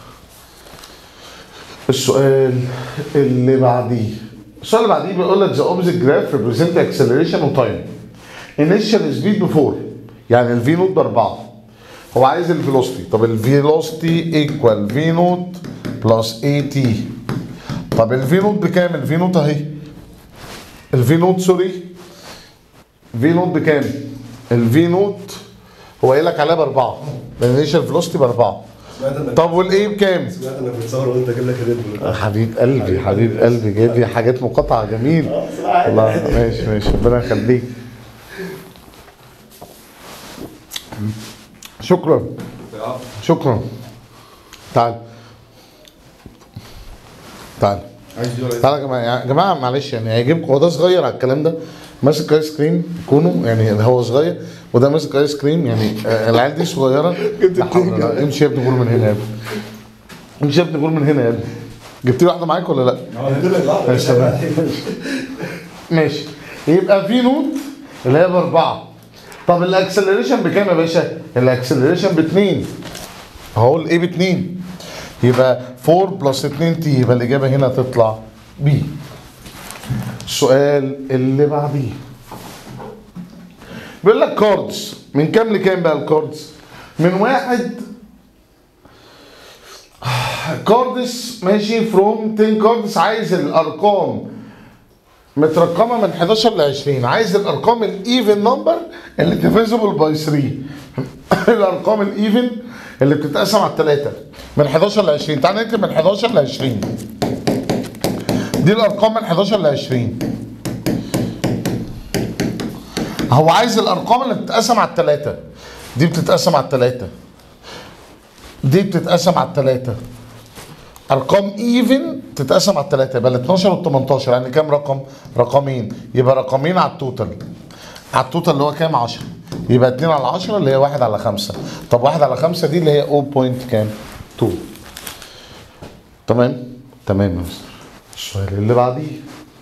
S1: السؤال اللي بعديه السؤال اللي بعديه بيقول لك the opposite graph represent acceleration و time initial speed ب 4 يعني الفي نوت ب 4 هو عايز الفيلوسيتي طب الفيلوسيتي ايكوال في نوت بلس اي تي طب الفي نوت بكام الفي نوت اهي الفي نوت سوري في نوت بكام الفي نوت هو قايل لك عليها باربعه الانيشال فيلوسيتي باربعه طب والايه بكام؟
S2: سمعت انك بتصور وانت جايب لك ريد بول
S1: حبيب قلبي حبيب قلبي جايب لي حاجات مقاطعه جميل الله ماشي ماشي ربنا يخليك شكرا شكرا تعال تعال
S2: عايز دي ولا
S1: تعالى يا جماعه يا جماعه معلش يعني هيجيبكم هو ده صغير على الكلام ده ماسك ايس كريم كونه يعني هو صغير وده ماسك ايس كريم يعني آه، العيال دي صغيره لا حول ولا قوة. امشي يا ابني قول من هنا يا ابني امشي يا ابني قول من هنا يا ابني جبت لي واحده معاك ولا لا؟ ماشي تمام. ماشي يبقى في نوت اللي هي باربعه طب الاكسلريشن بكام يا باشا؟ الاكسلريشن باتنين هقول ايه باتنين؟ يبقى 4 بلس 2 تي يبقى الاجابه هنا تطلع بي السؤال اللي بعديه بيقول لك كاردز من كام لكام بقى الكاردز؟ من واحد كاردس ماشي فروم 10 كاردس عايز الارقام مترقمه من 11 ل 20 عايز الارقام الايفن نمبر اللي ديفيزبل باي 3 الارقام الايفن اللي بتتقسم على الثلاثه من 11 ل 20 تعال نكتب من 11 ل 20 دي الارقام من 11 ل 20 هو عايز الارقام اللي بتتقسم على الثلاثه دي بتتقسم على الثلاثه دي بتتقسم على الثلاثه ارقام ايفن تتقسم على الثلاثه يبقى ال 12 وال 18 يعني كام رقم؟ رقمين يبقى رقمين على التوتال على التوتال اللي هو كام 10 يبقى 2 على 10 اللي هي 1 على 5 طب 1 على 5 دي اللي هي 0. كام 2 تمام تمام يا مستر السؤال اللي بعديه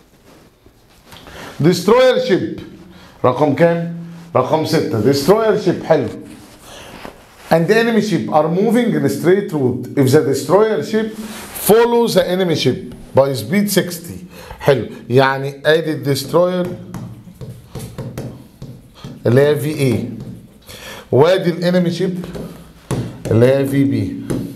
S1: ديستروير شيب رقم كام رقم 6 ديستروير شيب حلو and the enemy ship are moving in a straight route if the destroyer ship follow the enemy ship by speed 60 حلو يعني ادي الدستروير اللي هي في اي وادي الانمي شيب اللي هي في بي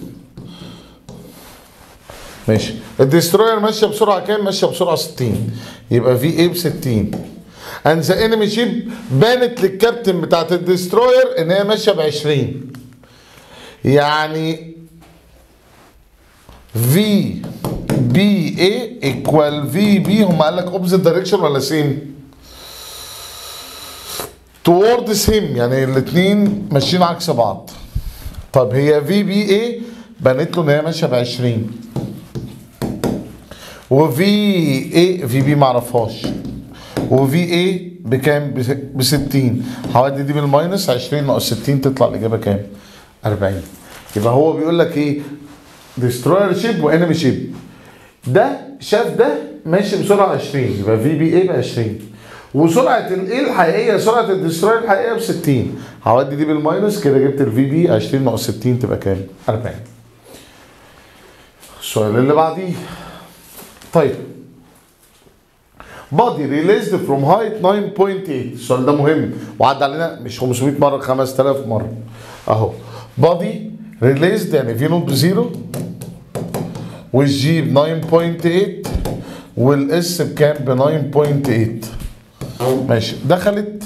S1: ماشي الدستروير ماشيه بسرعه كام ماشيه بسرعه 60 يبقى في اي ب 60 and the enemy ship بانت للكابتن بتاعت الدستروير ان هي ماشيه ب 20 يعني في بي اي ايكوال في بي هم قال لك اوبزيت دايركشن ولا سيم؟ توردز هيم يعني الاثنين ماشيين عكس بعض طب هي في بي اي بنت له ان هي ماشيه ب 20 وفي اي في بي ما اعرفهاش وفي اي بكام؟ ب 60 هودي دي بالماينس 20 ناقص 60 تطلع الاجابه كام؟ 40 يبقى هو بيقول لك ايه؟ ديستروير شيب وانمي شيب ده شاف ده ماشي بسرعه 20 يبقى في بي اي ب 20 وسرعه الايه الحقيقيه سرعه الديستروير الحقيقيه ب 60 هودي دي بالماينس كده جبت الفي بي 20 ناقص 60 تبقى كام؟ 40 السؤال اللي بعديه طيب بادي ريليزد فروم هايت 9.8 السؤال ده مهم وعدى علينا مش 500 مره 5000 مره اهو بادي ريليزد يعني في نوت بزيرو والجي ب 9.8 والاس بكام ب 9.8 ماشي دخلت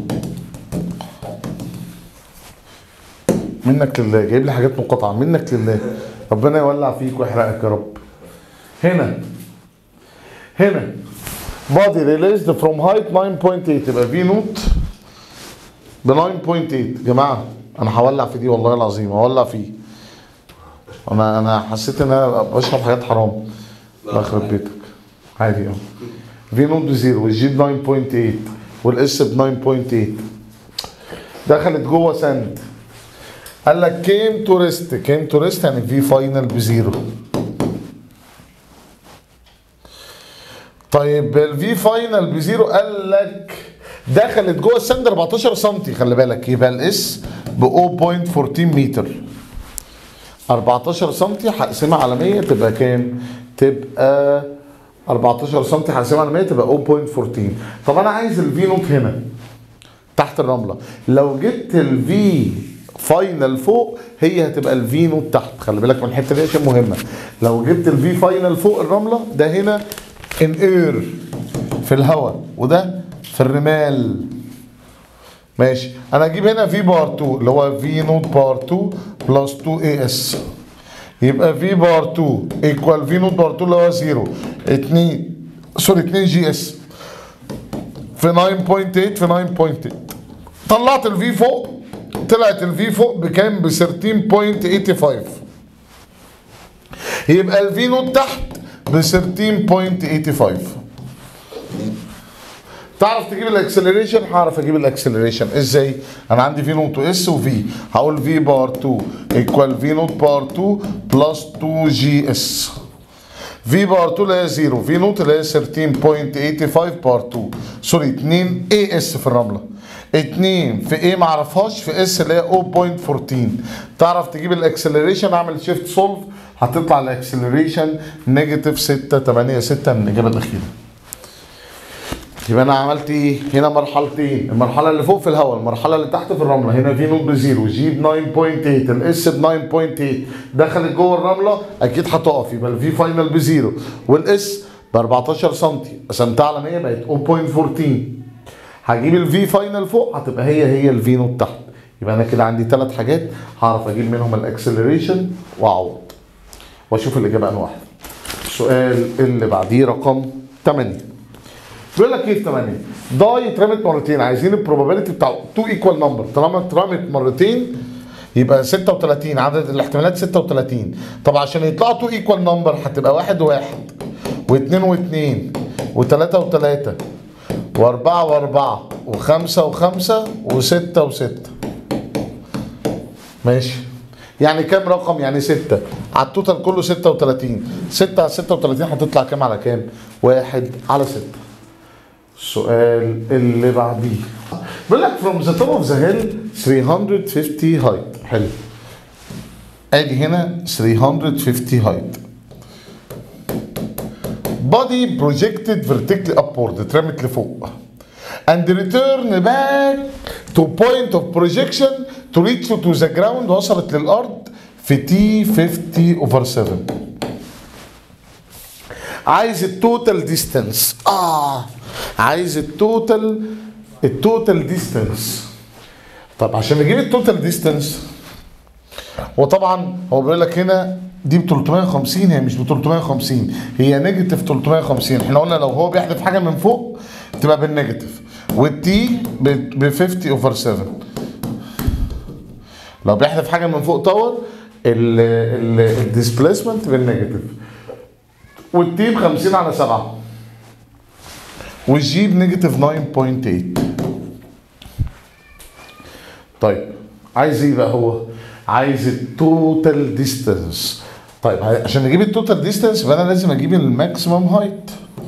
S1: منك لله جايب لي حاجات مقاطعه منك لله ربنا يولع فيك ويحرقك يا رب هنا هنا بادي ريليزد فروم هايت 9.8 يبقى في نوت ب 9.8 جماعه انا هولع في دي والله العظيم هولع فيه انا انا حسيت ان انا بشرب حاجات حرام الله يخرب بيتك عادي اه في نوت بزيرو والجي ب 9.8 والاس ب 9.8 دخلت جوه سند قال لك كيم تورست كيم تورست يعني في فاينل بزيرو طيب الفي فاينل بزيرو قال لك دخلت جوه السند 14 سم خلي بالك يبقى الاس ب 0.14 متر 14 سم هقسمها على 100 تبقى كام؟ تبقى 14 سم هقسمها على 100 تبقى 0.14 طب انا عايز الفي نوت هنا تحت الرمله لو جبت الفي فاينل فوق هي هتبقى الفي نوت تحت خلي بالك من الحته دي عشان مهمه لو جبت الفي فاينل فوق الرمله ده هنا ان اير في الهواء وده في الرمال ماشي انا اجيب هنا في بار 2 اللي هو في نوت بار 2 بلس 2 اي اس يبقى في بار 2 ايكوال في نوت بار 2 اللي هو 0 2 سوري 2 جي اس في 9.8 في 9.8 طلعت الفي فوق طلعت الفي فوق بكام ب 13.85 يبقى الفي نوت تحت ب 13.85 تعرف تجيب الاكسلريشن هعرف اجيب الاكسلريشن ازاي انا عندي في نوت اس وفي هقول في بار 2 ايكوال في نوت بار 2 بلس 2 جي اس في بار 2 اللي هي 0 في نوت اللي هي 13.85 بار 2 سوري 2 اي اس في الرمله 2 في ايه ما اعرفهاش في اس اللي هي 0.14 تعرف تجيب الاكسلريشن اعمل شيفت سولف هتطلع الاكسلريشن نيجاتيف 6 8 6 من الاجابه الاخيره يبقى انا عملت ايه؟ هنا مرحلتين، المرحله اللي فوق في الهواء، المرحله اللي تحت في الرمله، هنا في نوت بزيرو، جي ب 9.8، الاس ب 9.8، دخلت جوه الرمله اكيد هتقف يبقى الفي فاينل بزيرو، والاس ب 14 سم، قسمتها على 100 بقت 0.14. هجيب الفي فاينل فوق هتبقى هي هي الفي نوت تحت. يبقى انا كده عندي ثلاث حاجات هعرف اجيب منهم الاكسلريشن واعوض. واشوف الاجابه انهي واحده. السؤال اللي بعديه رقم 8. بيقول لك ايه في 8 داي اترمت مرتين عايزين البروبابيلتي بتاع 2 ايكوال نمبر طالما اترمت مرتين يبقى 36 عدد الاحتمالات 36 طب عشان يطلعوا 2 ايكوال نمبر هتبقى واحد وواحد واثنين واثنين وثلاثة وثلاثة وأربعة وأربعة وخمسة وخمسة وستة وستة ماشي يعني كام رقم يعني ستة على التوتال كله 36 6 على 36 هتطلع كام على كام؟ واحد على ستة السؤال اللي بعديه بيقول لك from the top of the hill 350 height حلو ادي هنا 350 height body projected vertically upward اترمت لفوق and return back to point of projection to reach to the ground وصلت للارض في تي 50 over 7 عايز التوتال ديستانس اه عايز التوتال التوتال ديستانس طب عشان نجيب التوتال ديستانس وطبعا هو بيقول لك هنا دي ب 350 هي مش ب 350 هي نيجاتيف 350 احنا قلنا لو هو بيحذف حاجه من فوق تبقى بالنيجاتيف والتي ب 50 اوفر 7 لو بيحذف حاجه من فوق تاور الديسبيسمنت بالنيجاتيف والتي ب 50 على 7 والجي بنيجاتيف 9.8 طيب عايز ايه بقى هو؟ عايز التوتال ديستانس طيب عشان اجيب التوتال ديستانس يبقى انا لازم اجيب الماكسيمم هايت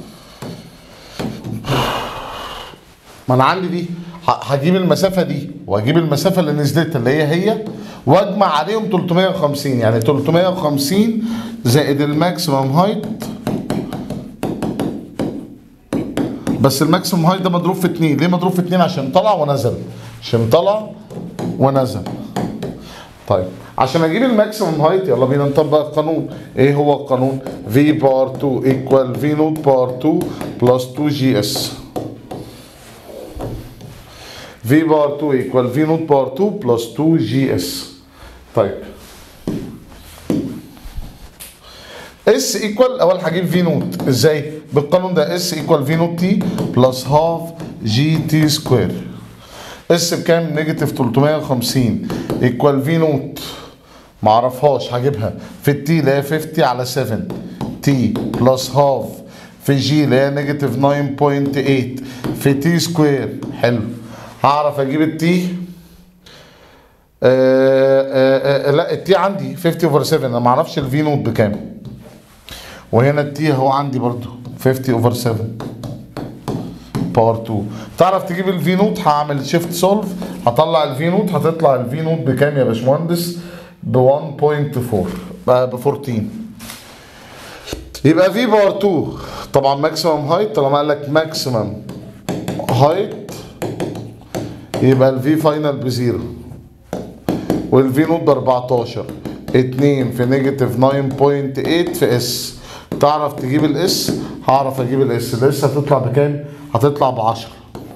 S1: ما انا عندي دي هجيب المسافه دي واجيب المسافه اللي نزلتها اللي هي هي واجمع عليهم 350 يعني 350 زائد الماكسيمم هايت بس الماكسيمم هايت ده مضروب في 2 ليه مضروب في 2 عشان طلع ونزل عشان طلع ونزل طيب عشان اجيب الماكسيمم هايت يلا بينا نطبق القانون ايه هو القانون في بار 2 ايكوال في نوت بار 2 بلس 2 جي اس في بار 2 ايكوال في نوت بار 2 بلس 2 جي اس طيب اس ايكوال اول هجيب في نوت ازاي بالقانون ده اس ايكوال في نوت تي بلس هاف جي تي سكوير اس بكام نيجاتيف 350 ايكوال في نوت ما اعرفهاش هجيبها في التي اللي هي 50 على 7 تي بلس هاف في جي اللي هي نيجاتيف 9.8 في تي سكوير حلو هعرف اجيب التي آه آه آه لا التي عندي 50 اوفر 7 انا ما اعرفش الفي نوت بكام وهنا التي اهو عندي برضو 50 اوفر 7 باور 2 تعرف تجيب الفي نوت هعمل شيفت سولف هطلع الفي نوت هتطلع الفي نوت بكام يا باشمهندس ب 1.4 ب 14 يبقى في باور 2 طبعا ماكسيمم هايت طالما قال لك ماكسيمم هايت يبقى الفي فاينل بزيرو والفي نوت ب 14 2 في نيجاتيف 9.8 في اس تعرف تجيب الاس هعرف اجيب الاس الاس هتطلع بكام هتطلع ب 10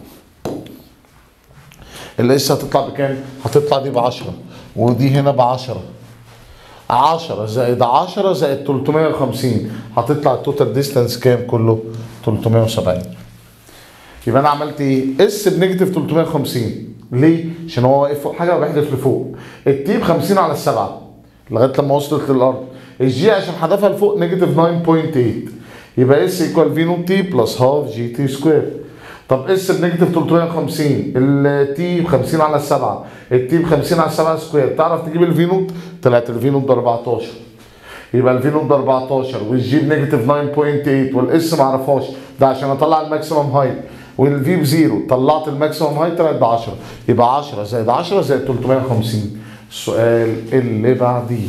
S1: الاس هتطلع بكام هتطلع دي ب 10 ودي هنا ب 10 10 زائد 10 زائد 350 هتطلع التوتال ديستانس كام كله 370 يبقى انا عملت ايه اس بنيجاتيف 350 ليه عشان هو واقف فوق حاجه وبيحدف لفوق التي ب 50 على السبعه لغايه لما وصلت للارض الجي عشان حدفها لفوق نيجاتيف 9.8 يبقى اس ايكوال في نوت تي بلس هاف جي تي سكوير طب اس بنيجاتيف 350 التي ب 50 على 7 التي ب 50 على 7 سكوير تعرف تجيب الفي نوت طلعت الفي نوت ب 14 يبقى الفي نوت ب 14 والجي بنيجاتيف 9.8 والاس ما اعرفهاش ده عشان اطلع الماكسيمم هايت والفي بزيرو طلعت الماكسيمم هايت طلعت ب 10 يبقى 10 زائد 10 زائد 350 السؤال اللي بعديه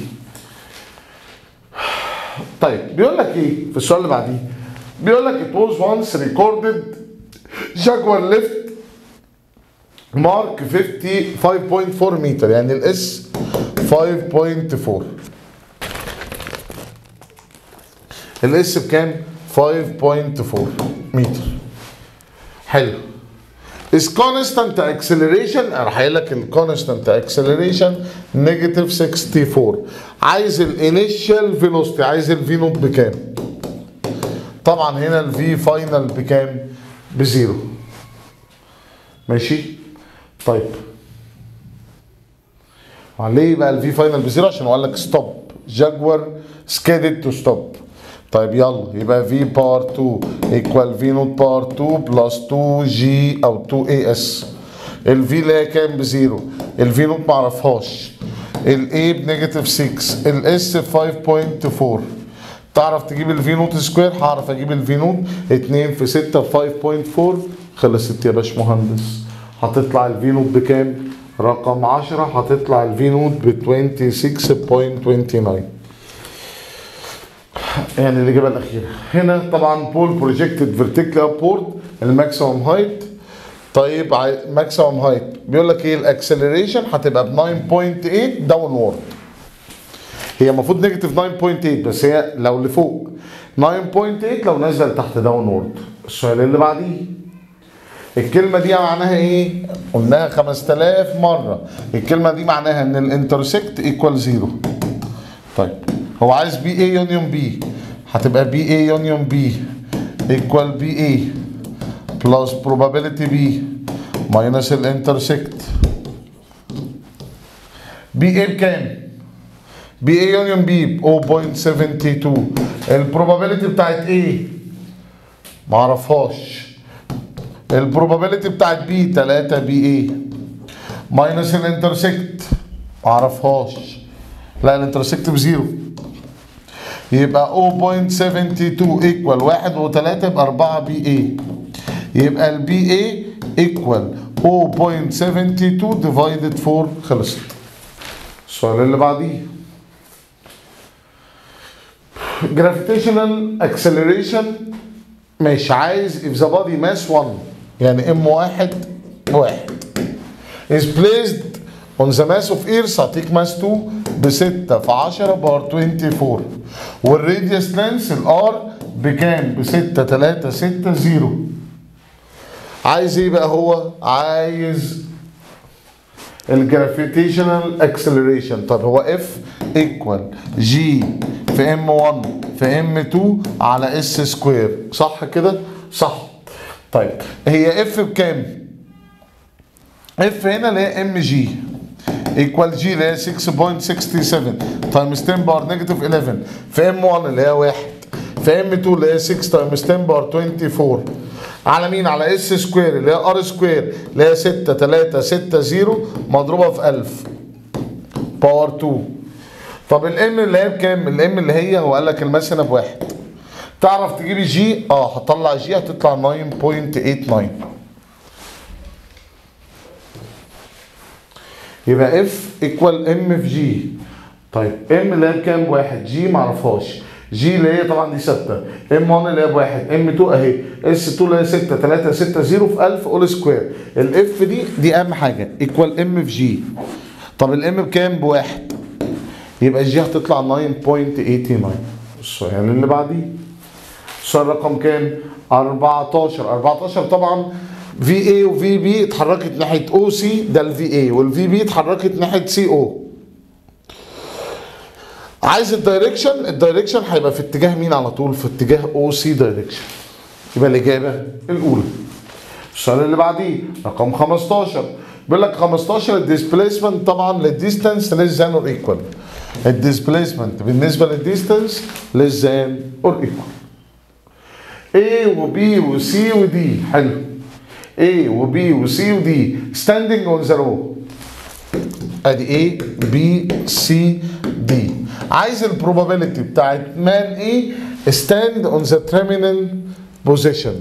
S1: طيب بيقول لك ايه في السؤال اللي بعديه بيقول لك it was once recorded Jaguar lift mark 55.4 متر يعني الاس 5.4 الاس بكام 5.4 متر حلو is constant acceleration راح قايل لك ال constant acceleration negative 64 عايز ال initial velocity عايز ال v نوت بكام طبعا هنا ال v final بكام بزيرو ماشي طيب ليه بقى الفي فاينل بزيرو عشان هو قال لك ستوب جاكوار سكيدد تو ستوب طيب يلا يبقى في بار 2 ايكوال في نوت بار 2 بلس 2 جي او 2 اي اس الفي اللي هي كام بزيرو الفي نوت معرفهاش الاي بنيجاتيف 6 الاس 5.4 تعرف تجيب الفي نوت سكوير هعرف اجيب الفي نوت 2 في 6 ب 5.4 خلصت يا باشمهندس هتطلع الفي نوت بكام؟ رقم 10 هتطلع الفي نوت ب 26.29 يعني الاجابه الاخيره هنا طبعا بول بروجكتد فيرتيكال ابورد الماكسيمم هايت طيب ماكسيمم هايت بيقول لك ايه الاكسلريشن هتبقى ب 9.8 داون وورد هي المفروض نيجاتيف 9.8 بس هي لو لفوق 9.8 لو نازله لتحت داون وورد السؤال اللي بعديه الكلمة دي معناها ايه؟ قلناها 5000 مرة الكلمة دي معناها ان الانترسكت ايكوال زيرو طيب هو عايز بي اي يونيون بي هتبقى بي اي يونيون بي ايكوال بي اي بلس probability بي ماينس الانترسكت بي اي بكام؟ بي اي يونيون بي ب 0.72 البروبابيلتي بتاعت ايه؟ معرفهاش البروبابيلتي بتاعت بي 3 بي اي ماينس الانترسكت معرفهاش لا الانترسكت بزيرو يبقى 0.72 ايكوال 1 و3 يبقى 4 بي اي يبقى البي اي ايكوال 0.72 ديفايدد 4 خلصت السؤال اللي بعديه gravitational acceleration مش عايز if the body mass 1 يعني ام واحد واحد is placed on the mass of earth هعطيك ماس 2 ب 6 في 10 بار 24 والراديوس لينس الار بكام؟ ب 6 3 6 0 عايز ايه بقى هو؟ عايز الجرافيتيشنال اكسلريشن طب هو اف ايكوال جي في ام 1 في ام 2 على اس سكوير صح كده؟ صح طيب هي اف بكام؟ اف هنا اللي هي ام جي ايكوال جي اللي هي 6.67 تايمز 10 بار نيجاتيف 11 في ام 1 اللي هي 1 في ام 2 اللي هي 6 تايمز 10 بار 24 على مين؟ على اس سكوير اللي هي ار سكوير اللي هي 6 3 6 0 مضروبه في 1000 باور 2 طب الام اللي هي بكام؟ الام اللي هي هو قال لك الماس هنا بواحد تعرف تجيب الجي؟ اه هطلع جي هتطلع 9.89 يبقى اف ايكوال ام في جي طيب ام اللي هي بكام بواحد جي معرفهاش جي اللي هي طبعا دي ثابته ام 1 اللي هي بواحد ام 2 اهي اس 2 اللي هي 6 3 6 0 في 1000 اول سكوير الاف دي دي اهم حاجه ايكوال ام في جي طب الام بكام بواحد يبقى الجي هتطلع 9.89 السؤال اللي بعديه السؤال رقم كام 14 14 طبعا في اي وفي بي اتحركت ناحيه او سي ده الفي اي والفي بي اتحركت ناحيه سي او عايز الدايركشن الدايركشن هيبقى في اتجاه مين على طول في اتجاه او سي دايركشن يبقى الاجابه الاولى السؤال اللي بعديه رقم 15 بيقول لك 15 الديسبيسمنت طبعا للديستانس ليس ذان اور ايكوال الديسبيسمنت بالنسبه للديستانس ليس ذان اور ايكوال A و B و C و D حلو A و B و C و D standing on the row ادي A B C D عايز البروبابيلتي بتاعت مان A stand on the terminal position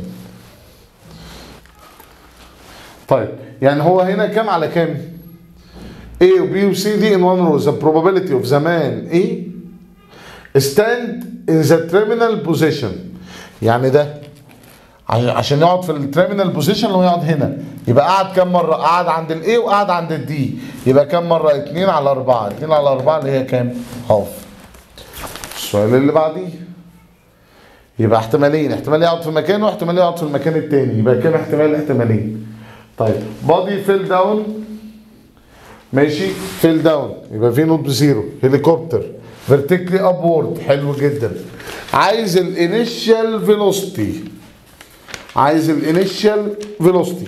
S1: طيب يعني هو هنا كام على كام؟ A و B و C D in one row the probability of the man A stand in the terminal position يعني ده عش- عشان يقعد في التيرمينال بوزيشن اللي هو يقعد هنا يبقى قعد كام مره قعد عند الاي وقعد عند الدي يبقى كام مره 2 على 4 2 على 4 اللي هي كام هاف السؤال اللي بعديه يبقى احتمالين احتمال يقعد في مكانه واحتمال يقعد في المكان التاني يبقى كام احتمال احتمالين طيب بادي فيل داون ماشي فيل داون يبقى في نوت بزيرو هليكوبتر فيرتيكلي ابورد حلو جدا عايز الانيشال فيلوسيتي عايز الانيشال فيلوسيتي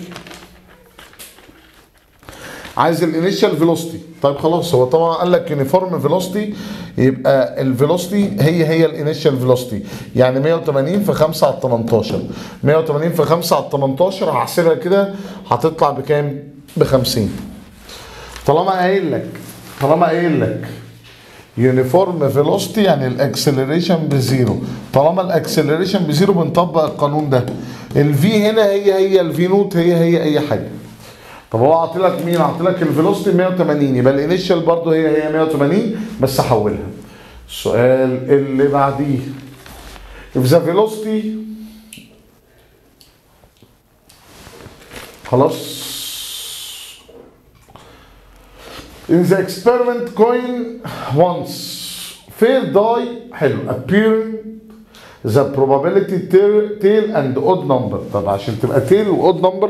S1: عايز الانيشال فيلوسيتي طيب خلاص هو طبعا قال لك يونيفورم فيلوسيتي يبقى الفيلوسيتي هي هي الانيشال فيلوسيتي يعني 180 في 5 على 18 180 في 5 على 18 هحسبها كده هتطلع بكام ب 50 طالما قايل لك طالما قايل لك يونيفورم فيلوسيتي يعني الاكسلريشن بزيرو طالما الاكسلريشن بزيرو بنطبق القانون ده الفي هنا هي هي الفي نوت هي هي اي حاجه طب هو عاطلك مين عاطلك الفيلوسيتي 180 يبقى الانيشال برضه هي هي 180 بس هحولها السؤال اللي بعديه if the velocity خلاص In the experiment coin once fair die حلو appearing the probability tail, tail and odd number طب عشان تبقى tail و odd number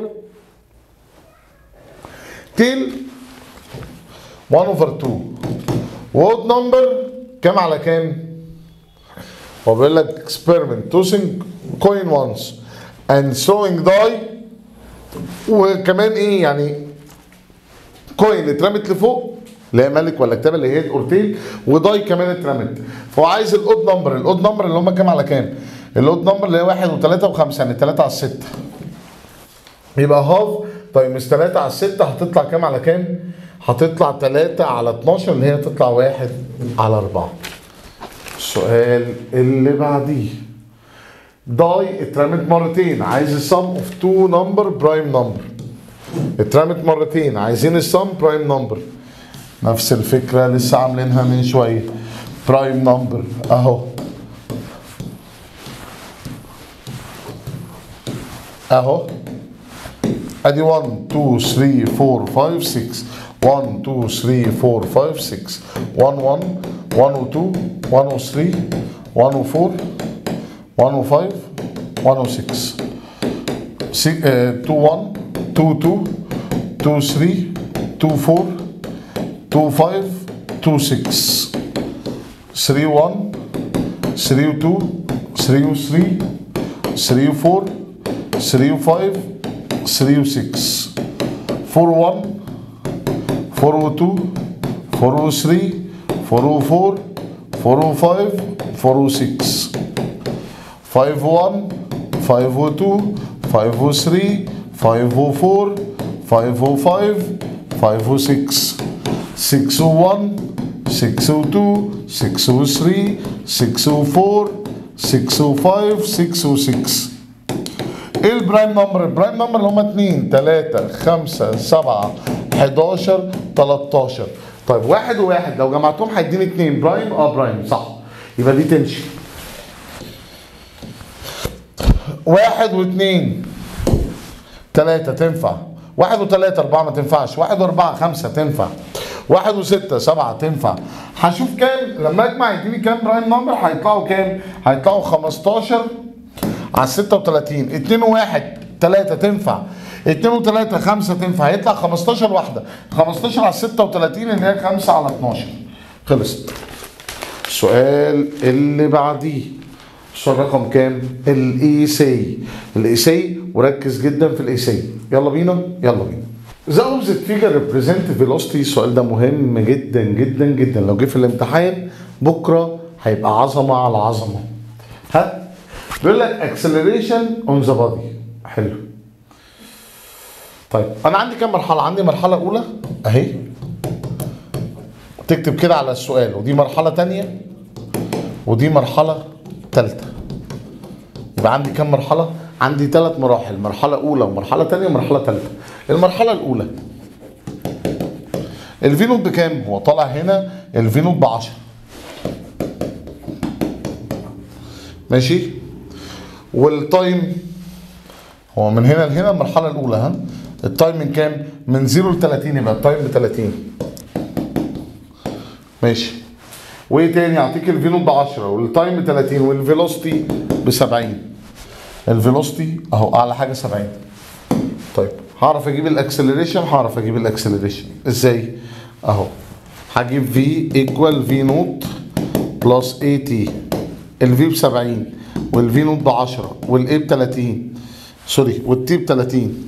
S1: tail 1 over 2 و odd number كام على كام؟ هو بيقول لك experiment tossing coin once and throwing die وكمان ايه يعني كوين اترمت لفوق لا ملك ولا كتابه اللي هي اورتيل وداي كمان اترمت فهو عايز الاود نمبر الاود نمبر اللي هم كام على كام الاود نمبر اللي هي 1 و3 و5 يعني 3 على 6 يبقى هاف تايمز 3 على 6 هتطلع كام على كام هتطلع 3 على 12 اللي هي تطلع 1 على 4 السؤال اللي بعديه داي اترمت مرتين عايز السم اوف تو نمبر برايم نمبر اترمت مرتين عايزين السم برايم نمبر نفس الفكرة لسه عاملينها من شوية برايم نمبر اهو اهو ادي 1 2 3 4 5 6 1 2 3 4 5 6 1 1 1 و 2 1 و 3 1 و 4 1 و 5 1 و 6 Si- eh, 2 1 2 2 2 3 2 4 2 5 2 6 3 1 3 2 3 3 3 4 3 5 3 6 4 1 4 2 4 3 4 4 4 5 4 6 5 1 5 2 5 3 5 4 5 5 5 6 6 1 6 2 6 3 6 4 6 5 6 6 ايه البرايم نمبر؟ البرايم نمبر اللي هم 2 3 5 7 11 13 طيب واحد وواحد لو جمعتهم هيديني 2 برايم اه برايم صح يبقى دي تمشي واحد واثنين ثلاثة تنفع واحد وثلاثة أربعة ما تنفعش واحد وأربعة خمسة تنفع واحد وستة سبعة تنفع هشوف كام لما أجمع يديني كام برايم نمبر هيطلعوا كام؟ هيطلعوا 15 على 36 2 و1 3 تنفع 2 و3 5 تنفع هيطلع 15 واحدة 15 على 36 اللي هي 5 على 12 خلصت السؤال اللي بعديه السؤال رقم كام؟ الايساي الايساي وركز جدا في الايساي يلا بينا يلا بينا The opposite figure represent velocity السؤال ده مهم جدا جدا جدا لو جه في الامتحان بكره هيبقى عظمه على عظمه ها بيقول لك اكسلريشن اون ذا بادي حلو طيب انا عندي كام مرحله عندي مرحله اولى اهي تكتب كده على السؤال ودي مرحله تانية ودي مرحله ثالثه يبقى عندي كام مرحله عندي ثلاث مراحل مرحله اولى ومرحله تانية ومرحله ثالثه المرحله الاولى الفي نوت بكام هو طالع هنا الفي نوت ب 10 ماشي والتايم هو من هنا لهنا المرحله الاولى ها التايم من كام من 0 ل 30 يبقى التايم ب 30 ماشي وايه تاني اعطيك الفي نوت ب 10 والتايم ب 30 والفيلوسيتي ب 70 الفيلوسيتي اهو اعلى حاجه 70 طيب هعرف اجيب الاكسلريشن هعرف اجيب الاكسلريشن ازاي اهو هجيب في ايكوال في نوت بلس اي تي الفي ب 70 والفي نوت ب 10 والاي ب 30 سوري والتي ب 30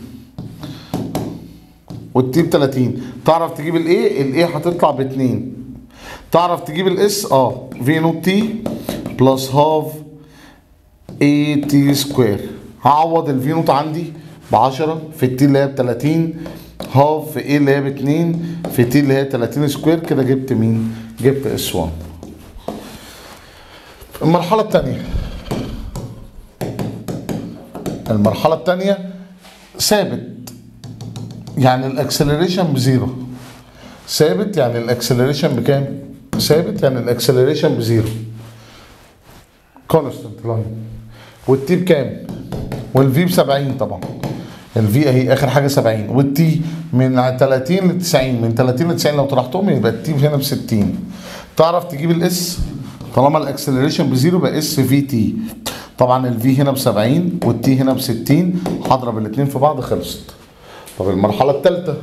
S1: والتي ب 30 تعرف تجيب الايه الايه هتطلع ب 2 تعرف تجيب الاس اه في نوت تي بلس هاف اي تي سكوير هعوض الفي نوت عندي ب 10 في التي اللي هي ب 30 هاف في ايه اللي هي ب 2 في تي اللي هي 30 سكوير كده جبت مين؟ جبت اس 1 المرحلة الثانية المرحلة الثانية ثابت يعني الاكسلريشن بزيرو ثابت يعني الاكسلريشن بكام؟ ثابت يعني الاكسلريشن بزيرو كونستنت لاين والتي بكام؟ والفي ب 70 طبعا الفي اهي اخر حاجه 70 والتي من 30 ل 90 من 30 ل 90 لو طرحتهم يبقى التي هنا ب 60 تعرف تجيب الاس طالما الاكسلريشن بزيرو يبقى اس في تي طبعا الفي هنا ب 70 والتي هنا ب 60 هضرب الاثنين في بعض خلصت طب المرحله الثالثه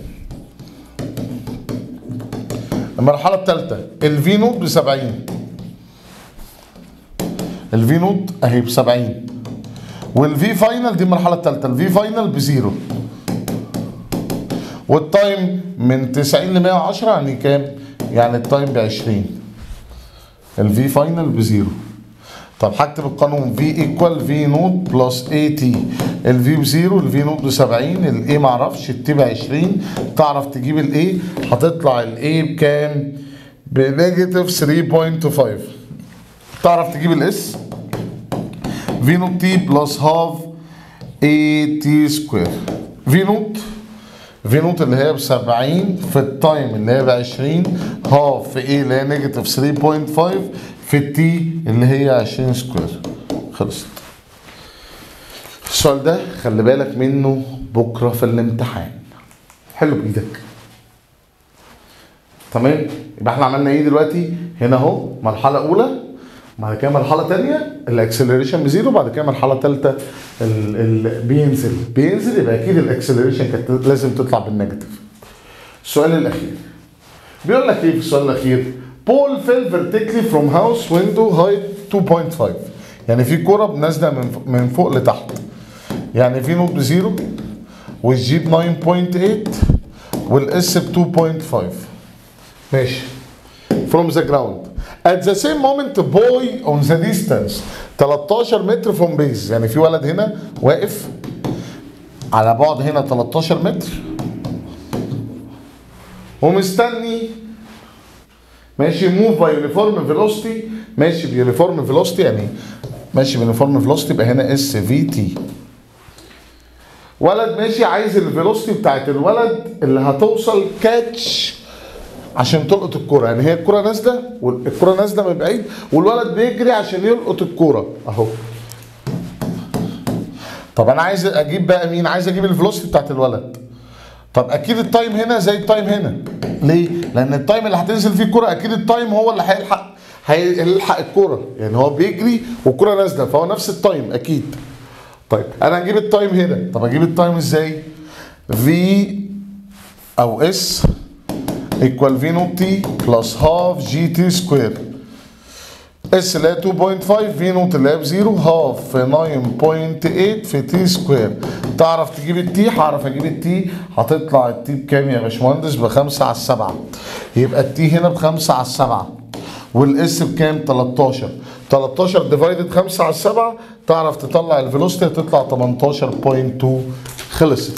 S1: المرحله الثالثه الفي نوت ب 70 الفي نوت اهي ب 70 والفي فاينل دي المرحله الثالثه الفي فاينل بزيرو والتايم من 90 ل 110 يعني كام؟ يعني التايم ب 20 الفي فاينل بزيرو طب هكتب القانون في ايكوال في نوت بلس اي تي الفي بزيرو الفي نوت ب 70 الاي معرفش التي ب 20 تعرف تجيب الاي هتطلع الاي بكام؟ بنيجاتيف 3.5 تعرف تجيب الاس في نوت تي بلس هاف اي تي سكوير في نوت في نوت اللي هي ب 70 في التايم اللي هي ب 20 هاف في ايه اللي هي نيجاتيف 3.5 في التي اللي هي 20 سكوير خلصت السؤال ده خلي بالك منه بكره في الامتحان حلو بايدك تمام يبقى احنا عملنا ايه دلوقتي هنا اهو مرحله اولى بعد كده مرحله ثانيه الاكسلريشن بزيرو بعد كده مرحله ثالثه ال ال بينزل بينزل يبقى اكيد الاكسلريشن كانت لازم تطلع بالنيجاتيف السؤال الاخير بيقول لك ايه في السؤال الاخير بول فيل فيرتيكلي فروم هاوس ويندو هايت 2.5 يعني في كرة نازله من من فوق لتحت يعني في نوت بزيرو والجي ب 9.8 والاس ب 2.5 ماشي from the ground at the same moment a boy on the distance 13 متر from base يعني في ولد هنا واقف على بعد هنا 13 متر ومستني ماشي موف باي يونيفورم فيلوسيتي ماشي بيونيفورم فيلوسيتي يعني ماشي بيونيفورم فيلوسيتي يبقى هنا اس في تي ولد ماشي عايز الفيلوسيتي بتاعت الولد اللي هتوصل كاتش عشان تلقط الكرة يعني هي الكرة نازلة والكرة نازلة من بعيد والولد بيجري عشان يلقط الكرة اهو طب انا عايز اجيب بقى مين عايز اجيب الفيلوسيتي بتاعت الولد طب اكيد التايم هنا زي التايم هنا ليه لان التايم اللي هتنزل فيه الكرة اكيد التايم هو اللي هيلحق هيلحق الكرة يعني هو بيجري والكرة نازلة فهو نفس التايم اكيد طيب انا هجيب التايم هنا طب اجيب التايم ازاي في او اس ايكوال في نوت تي بلس هاف جي تي سكوير اس اللي هي 2.5 في نوت اللي هي بزيرو هاف في 9.8 في تي سكوير تعرف تجيب التي هعرف اجيب التي هتطلع التي بكام يا باشمهندس بخمسة على السبعة يبقى التي هنا بخمسة على السبعة والاس بكام 13 13 ديفايدد 5 على 7 تعرف تطلع الفيلوسيتي تطلع 18.2 خلصت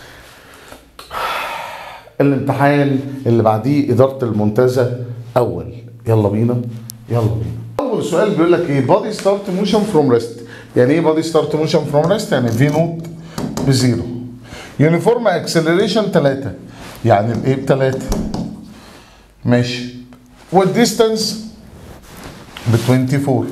S1: الامتحان اللي بعديه إدارة المنتزه أول يلا بينا يلا بينا أول سؤال بيقول لك إيه بادي ستارت موشن فروم ريست يعني إيه بادي ستارت موشن فروم ريست يعني في نوت بزيرو يونيفورم اكسلريشن 3 يعني الايه ب 3 ماشي والديستانس ب 24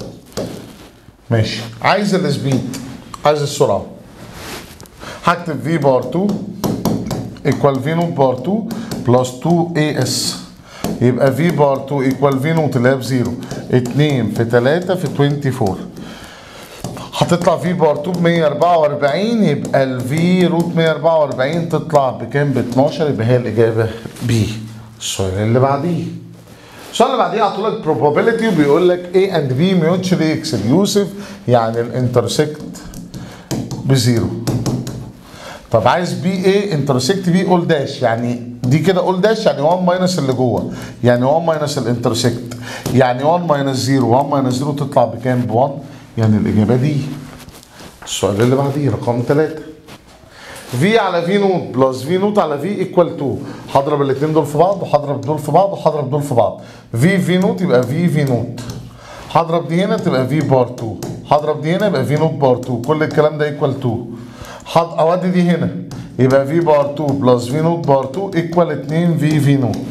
S1: ماشي عايز السبيد عايز السرعه هكتب في بار 2 ايكوال في نوت بار 2 بلس 2 اي اس يبقى في بار 2 ايكوال في نوت اللي هي بزيرو 2 في 3 في 24 هتطلع في بار 2 ب 144 يبقى الفي روت 144 تطلع بكام ب 12 يبقى هي الاجابه بي السؤال اللي بعديه السؤال اللي بعديه عطوا لك probability وبيقول لك A and B mutually exclusive يعني الانترسكت بزيرو طب عايز بي ايه انترسكت بي اول داش يعني دي كده اول داش يعني 1 ماينس اللي جوه يعني 1 ماينس الانترسكت يعني 1 ماينس 0 1 ماينس 0 تطلع بكام ب 1 يعني الاجابه دي السؤال اللي بعديه رقم 3 في على في نوت بلس في نوت على في ايكوال 2 هضرب الاثنين دول في بعض وهضرب دول في بعض وهضرب دول في بعض في في نوت يبقى في في نوت هضرب دي هنا تبقى في بار 2 هضرب دي هنا يبقى في نوت بار 2 كل الكلام ده ايكوال 2 حط اودي دي هنا يبقى في بار 2 بلس في نوت بار 2 ايكوال 2 في في نوت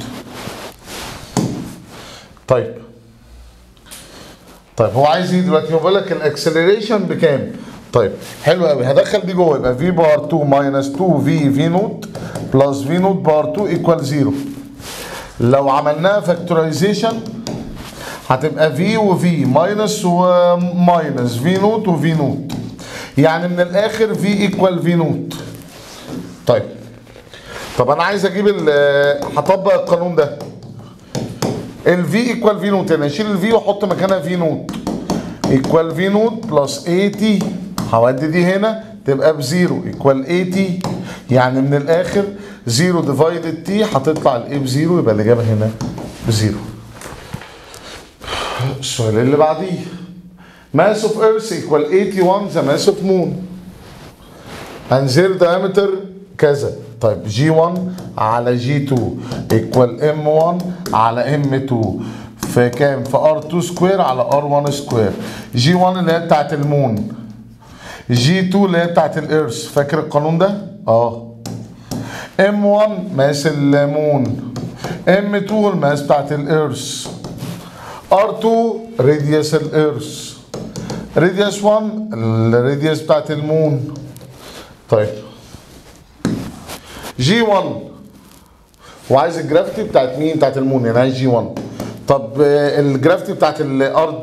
S1: طيب طيب هو عايز ايه دلوقتي هو بيقول لك الاكسلريشن بكام طيب حلو قوي هدخل دي جوه يبقى في بار 2 ماينس 2 في في نوت بلس في نوت بار 2 ايكوال 0 لو عملناها فاكتورايزيشن هتبقى في وفي ماينس وماينس في نوت وفي نوت يعني من الاخر في ايكوال في نوت طيب طب انا عايز اجيب ال- هطبق القانون ده الفي ايكوال في نوت يعني اشيل الفي واحط مكانها في نوت ايكوال في نوت بلس اي تي هودي دي هنا تبقى بزيرو ايكوال اي تي يعني من الاخر زيرو ديفايدد تي هتطلع الاي بزيرو يبقى الاجابه هنا بزيرو السؤال اللي بعديه mass of earth equal 81 the mass of moon and their diameter كذا طيب G1 على G2 equal M1 على M2 في كام؟ في R2 سكوير على R1 سكوير G1 اللي هي بتاعت المون G2 اللي هي بتاعت الإيرث فاكر القانون ده؟ اه M1 ماس المون M2 الماس بتاعت الإيرث R2 راديوس الإيرث راديوس 1 الراديوس بتاعت المون طيب جي 1 وعايز الجرافيتي بتاعت مين بتاعت المون يعني عايز جي 1 طب آه، الجرافيتي بتاعت الارض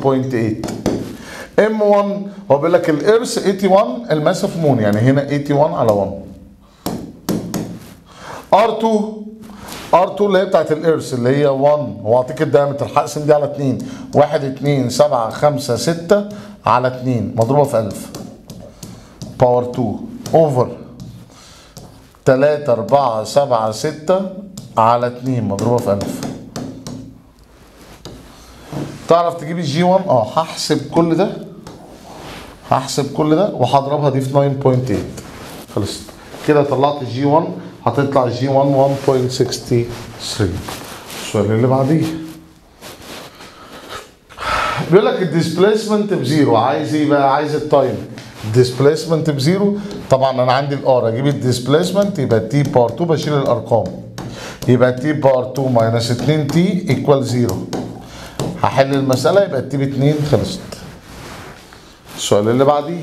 S1: 9.8 ام 1 هو بيقول لك الارث 81 الماس اوف مون يعني هنا 81 على 1 ار2 ار2 اللي هي بتاعت الارث اللي هي 1 هو اعطيك الدايمتر هقسم دي على 2 1 2 7 5 6 على 2 مضروبه في 1000 باور 2 اوفر 3 4 7 6 على 2 مضروبه في 1000 تعرف تجيب الجي 1 اه هحسب كل ده هحسب كل ده وهضربها دي في 9.8 خلصت كده طلعت الجي 1 هتطلع الجي 1 1.63 السؤال اللي بعديه بيقول لك الديسبيسمنت بزيرو عايز ايه بقى عايز التايم الديسبيسمنت بزيرو طبعا انا عندي الار اجيب الديسبيسمنت يبقى تي بار 2 بشيل الارقام يبقى تي بار 2 ماينس 2 تي ايكوال زيرو هحل المساله يبقى تي ب 2 خلصت السؤال اللي بعديه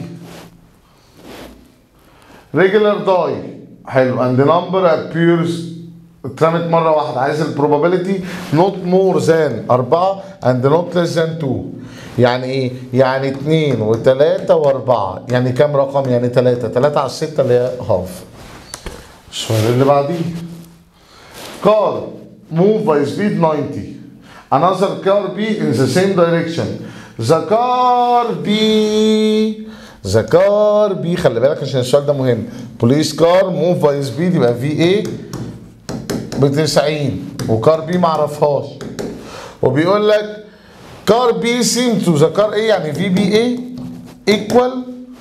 S1: regular die حلو and the number appears اترمت مره واحده عايز البروبابيلتي not more than 4 and not less than 2 يعني ايه؟ يعني 2 و3 و4 يعني كام رقم؟ يعني 3 3 على 6 اللي هي هاف السؤال اللي بعديه car move by speed 90 another car B in the same direction the car B the car B خلي بالك عشان السؤال ده مهم police car move by speed يبقى في ايه ب 90 وكار بي معرفهاش وبيقول لك كار بي سيم تو ذا كار ايه يعني في بي ايه ايكوال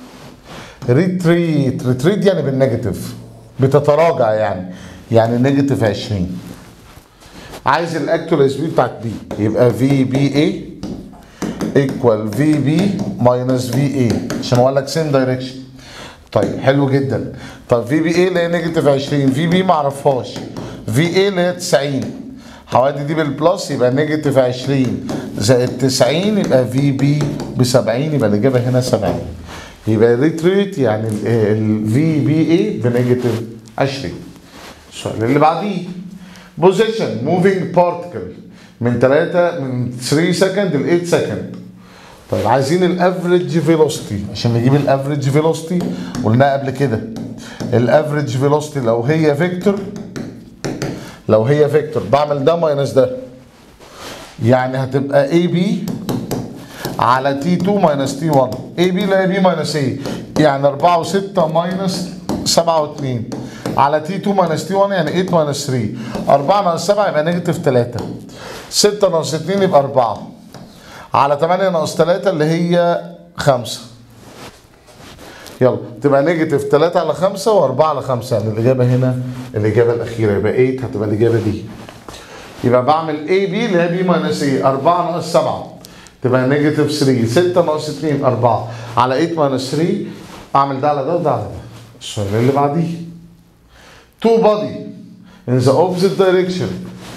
S1: ريتريت ريتريت يعني بالنيجاتيف بتتراجع يعني يعني نيجاتيف 20 عايز الاكتوال اس بي بتاعت بي يبقى في بي اي ايكوال في بي ماينس في اي عشان اقول لك سيم دايركشن طيب حلو جدا طب في بي اي اللي هي نيجاتيف 20 في بي ما اعرفهاش في اي اللي هي 90 حوادي دي بالبلس يبقى نيجاتيف 20 زائد 90 يبقى في بي ب 70 يبقى الاجابه هنا 70 يبقى ريتريت يعني الفي بي اي بنيجاتيف 20 السؤال اللي بعديه بوزيشن موفينج بارتكل من 3 من 3 سكند ل 8 سكند طيب عايزين الافريج فيلوسيتي عشان نجيب الافريج فيلوسيتي قلناها قبل كده الافريج فيلوسيتي لو هي فيكتور لو هي فيكتور بعمل ده ماينس ده يعني هتبقى اي بي على تي 2 ماينس تي 1 اي بي لا بي ماينس اي يعني 4 و6 ماينس 7 و2 على تي 2 ماينس تي 1 يعني 8 ماينس 3 4 ناقص 7 يبقى نيجاتيف 3 6 ناقص 2 يبقى 4 على 8 ناقص 3 اللي هي 5 يلا تبقى نيجاتيف 3 على 5 و4 على 5 يعني الاجابه هنا الاجابه الاخيره يبقى 8 هتبقى الاجابه دي يبقى بعمل اي بي اللي هي بي ماينس اي 4 ناقص 7 تبقى نيجاتيف 3 6 ناقص 2 4 على 8 ماينس 3 اعمل ده على ده وده على ده السؤال اللي بعديه تو بادي in the opposite direction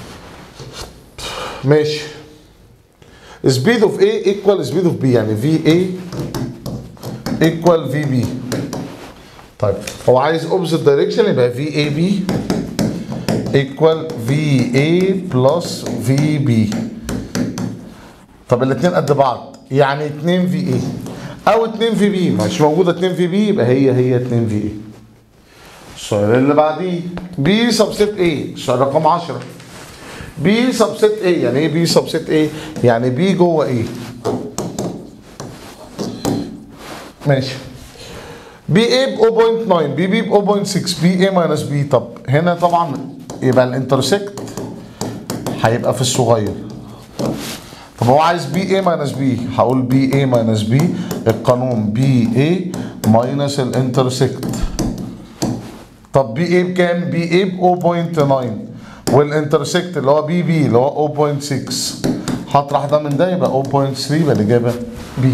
S1: ماشي speed of A equal speed of B يعني VA equal VB طيب هو عايز opposite direction يبقى VAB equal VA plus VB طب الاثنين قد بعض يعني 2 VA او 2 VB مش موجوده 2 VB يبقى هي هي 2 VA السؤال اللي بعديه B subset A السؤال رقم 10 بي سبست ايه يعني ايه بي سبست ايه يعني بي جوه ايه ماشي بي ايه ب 0.9 بي بي ب 0.6 بي ايه ماينس بي طب هنا طبعا يبقى الانترسكت هيبقى في الصغير طب هو عايز بي ايه ماينس بي هقول بي ايه ماينس بي القانون بي ايه ماينس الانترسكت طب بي ايه بكام بي ايه ب 0.9 والانترسكت اللي هو بي بي اللي هو 0.6 هطرح ده من ده يبقى 0.3 يبقى الاجابه بي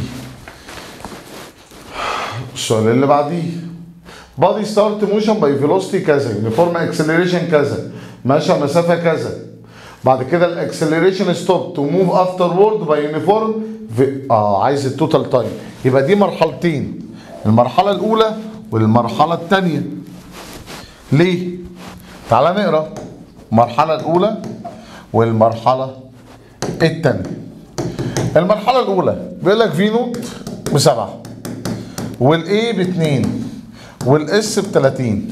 S1: السؤال اللي بعديه بادي ستارت موشن باي فيلوسيتي كذا يونيفورم اكسلريشن كذا ماشى مسافه كذا بعد كده الاكسلريشن ستوب تو موف افتر وورد باي يونيفورم اه عايز التوتال تايم يبقى دي مرحلتين المرحله الاولى والمرحله الثانيه ليه تعال نقرا المرحلة الأولى والمرحلة الثانية. المرحلة الأولى بيقول لك في نوت بسبعة والإي باتنين والإس بتلاتين.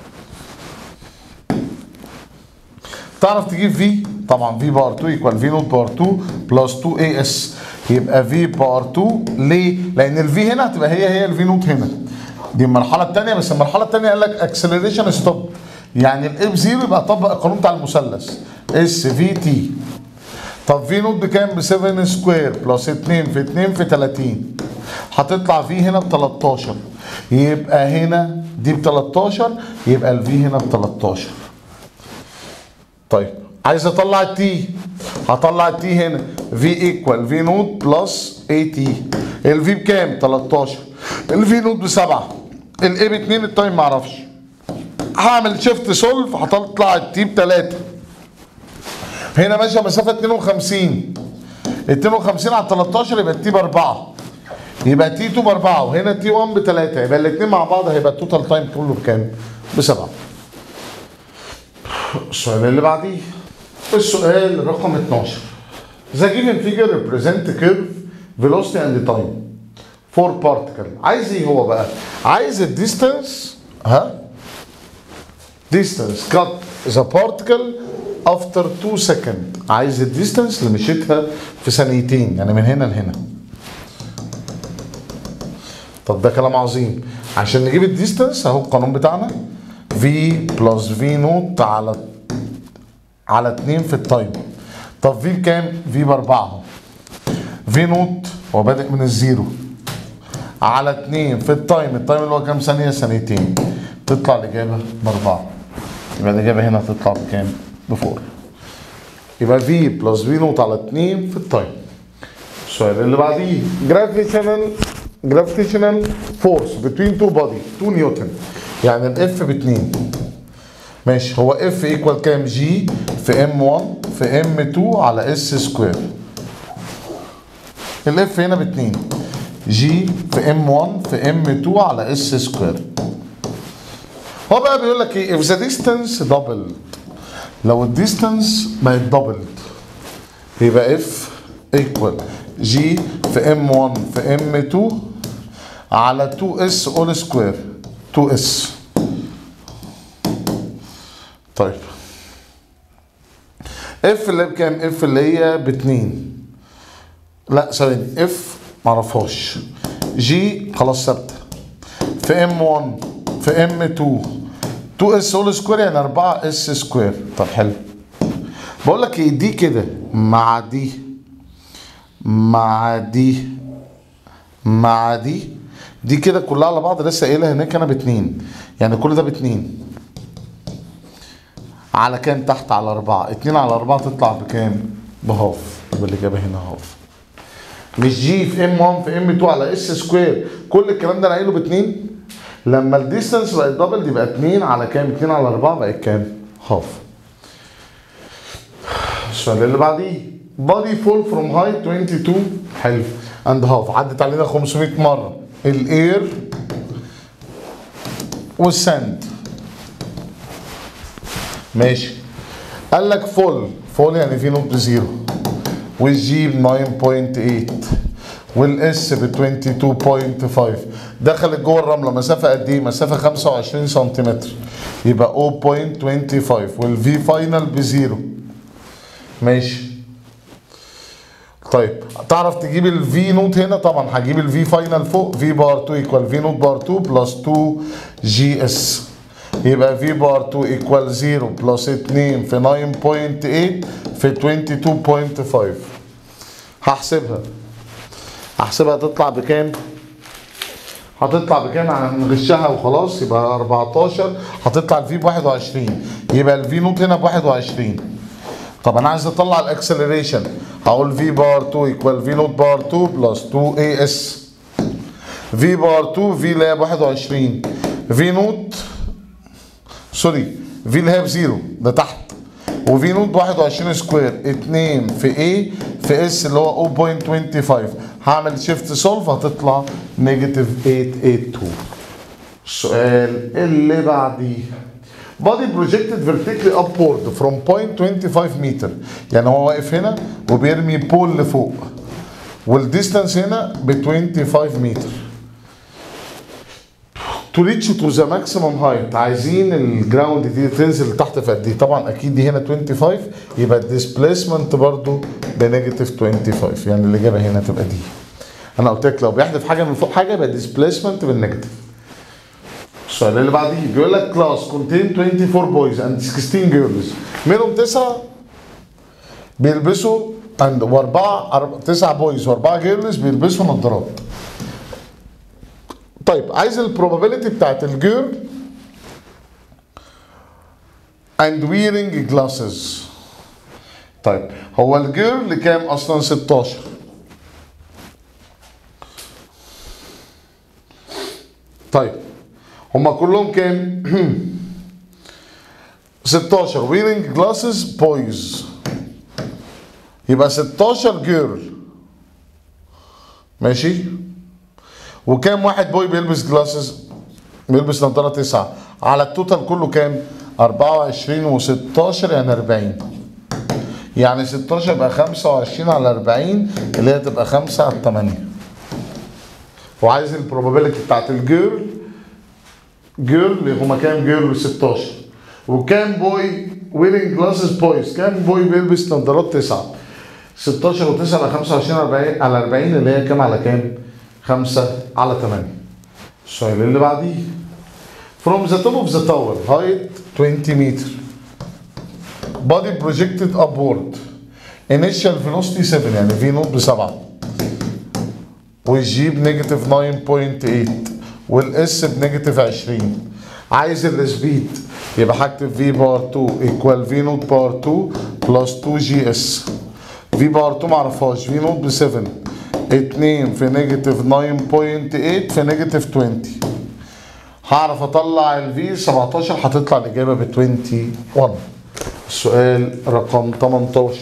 S1: تعرف تجيب في طبعا في بار 2 يكوال في نوت بار 2 بلس 2 اي اس يبقى في بار 2 ليه؟ لأن الفي هنا هتبقى هي هي الفي نوت هنا. دي المرحلة الثانية بس المرحلة الثانية قال لك اكسلريشن ستوب يعني الاف 0 يبقى طبق القانون بتاع المثلث اس في تي طب في نوت بكام ب 7 سكوير بلس 2 في 2 في 30 هتطلع في هنا ب 13 يبقى هنا دي ب 13 يبقى الفي هنا ب 13 طيب عايز اطلع التي هطلع التي هنا في ايكوال في نوت بلس اي تي الفي بكام 13 الفي نوت بسبعة الاي ب 2 التايم معرفش هعمل شيفت سولف هتطلع التي ب 3 هنا ماشيه مسافه 52 52 على 13 يبقى التي ب 4 يبقى تي 2 ب 4 وهنا تي 1 ب 3 يبقى الاثنين مع بعض هيبقى التوتال تايم كله بكام؟ ب 7 السؤال اللي بعديه السؤال رقم 12 The given figure represent curve velocity and time for particle عايز ايه هو بقى؟ عايز الديستانس ها distance cut the particle after 2 second عايز الديستانس اللي مشيتها في ثانيتين يعني من هنا لهنا طب ده كلام عظيم عشان نجيب الديستانس اهو القانون بتاعنا v بلس v نوت على على 2 في التايم طب v بكام؟ v ب 4 اهو في نوت هو بادئ من الزيرو على 2 في التايم التايم اللي هو كام ثانية ثانيتين تطلع الإجابة بأربعة يبقى الإجابة هنا تطلع بكام؟ بفور يبقى في بلس في نوت على 2 في التايم السؤال اللي بعديه gravitational gravitational force between two body 2 نيوتن يعني الاف ب 2 ماشي هو اف ايكوال كام جي في ام 1 في ام 2 على اس سكوير الاف هنا ب 2 جي في ام 1 في ام 2 على اس سكوير هو بقى بيقول لك ايه if the distance doubled لو الديستانس بقت doubled يبقى اف ايكوال جي في ام 1 في ام 2 على 2 اس اول سكوير 2 اس طيب اف اللي هي بكام؟ اف اللي هي باتنين لا ثواني اف معرفهاش جي خلاص ثابته في ام 1 في ام 2 2 اس اول سكوير يعني 4 اس سكوير طب حلو بقول لك ايه دي كده مع دي مع دي مع دي دي كده كلها على بعض لسه قايلها هناك انا باتنين يعني كل ده باتنين على كام تحت على أربعة اتنين على أربعة تطلع بكام بهاف يبقى الإجابة هنا هاف مش جي في ام 1 في ام 2 على اس سكوير كل الكلام ده انا قايله باتنين لما الديستانس بقت دبل يبقى 2 على كام 2 على 4 بقت كام هاف السؤال اللي بعديه body fall from height 22 حلو and half عدت علينا 500 مرة الاير والساند ماشي قال لك فول فول يعني في نقطة زيرو والجي ب 9.8 والاس ب 22.5 دخلت جوه الرمله مسافه قد ايه؟ مسافه 25 سنتيمتر يبقى 0.25 والفي فاينل بزيرو ماشي طيب تعرف تجيب الفي نوت هنا طبعا هجيب الفي فاينل فوق في بار 2 ايكوال في نوت بار 2 بلس 2 جي اس يبقى في بار 2 ايكوال 0 بلس 2 في 9.8 في 22.5 هحسبها هحسبها تطلع بكام؟ هتطلع بكام هنغشها وخلاص يبقى 14 هتطلع الفي ب 21 يبقى الفي نوت هنا ب 21 طب انا عايز اطلع الاكسلريشن هقول في بار 2 ايكوال في نوت بار 2 بلس 2 اي اس في بار 2 في اللي هي ب 21 في نوت سوري في اللي هي بزيرو ده تحت وفي نوت ب 21 سكوير 2 في اي في اس اللي هو 0.25 هعمل شيفت سولف هتطلع نيجاتيف 882 السؤال اللي بعديه body projected vertically upward from point 25 متر يعني هو واقف هنا وبيرمي بول لفوق والديستانس هنا ب 25 متر to reach to the maximum height عايزين الجراوند دي تنزل لتحت في قد ايه طبعا اكيد دي هنا 25 يبقى الديسبيسمنت برضو بنيجاتيف 25 يعني الاجابه هنا تبقى دي انا قلت لك لو بيحذف حاجه من فوق حاجه يبقى الديسبيسمنت بالنيجاتيف السؤال اللي بعديه بيقول لك كلاس contain 24 boys and 16 girls منهم تسعه بيلبسوا and واربعه أرب- تسعه بويز واربعه جيرلز بيلبسوا نظارات طيب عايز البروبابيلتي بتاعت الجيرل and wearing glasses طيب هو الجيرل كام اصلا 16 طيب هما كلهم كام 16 wearing glasses boys يبقى 16 جيرل ماشي وكام واحد بوي بيلبس جلاسز بيلبس نظاره تسعه على التوتال كله كام 24 و16 يعني 40 يعني 16 يبقى 25 على 40 اللي هي تبقى 5 على 8 وعايز البروبابيلتي بتاعت الجيرل جيرل هما كام جيرل 16 وكام بوي ويرنج جلاسز بويز كام بوي بيلبس نظارات 9 16 و9 على 25 على 40 على 40 اللي هي كام على كام 5 على 8 السؤال اللي بعديه From the top of the tower height 20 meter body projected upward initial velocity 7 يعني في نوت بسبعة والجي بنيجاتيف 9.8 والاس بنيجاتيف 20 عايز السبيد يبقى هكتب في باور 2 ايكوال في نوت باور 2 بلس 2 جي اس في باور 2 معرفهاش في نوت ب 7 2 في نيجاتيف 9.8 في نيجاتيف 20 هعرف اطلع الفي 17 هتطلع الاجابه ب 21 السؤال رقم 18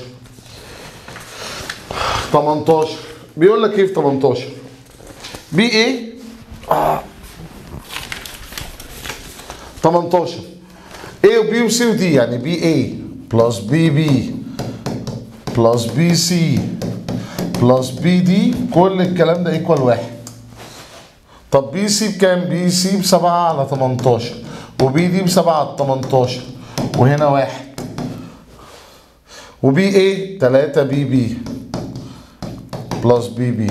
S1: 18 بيقول لك ايه في 18 بي ايه 18 A وبي وسي ودي يعني بي اي بلس بي بي بلس بي سي بلس بي دي كل الكلام ده ايكوال واحد طب بي سي بكام؟ بي سي ب 7 على 18 وبي دي ب 7 على 18 وهنا واحد وبي ايه 3 بي بي بلس بي بي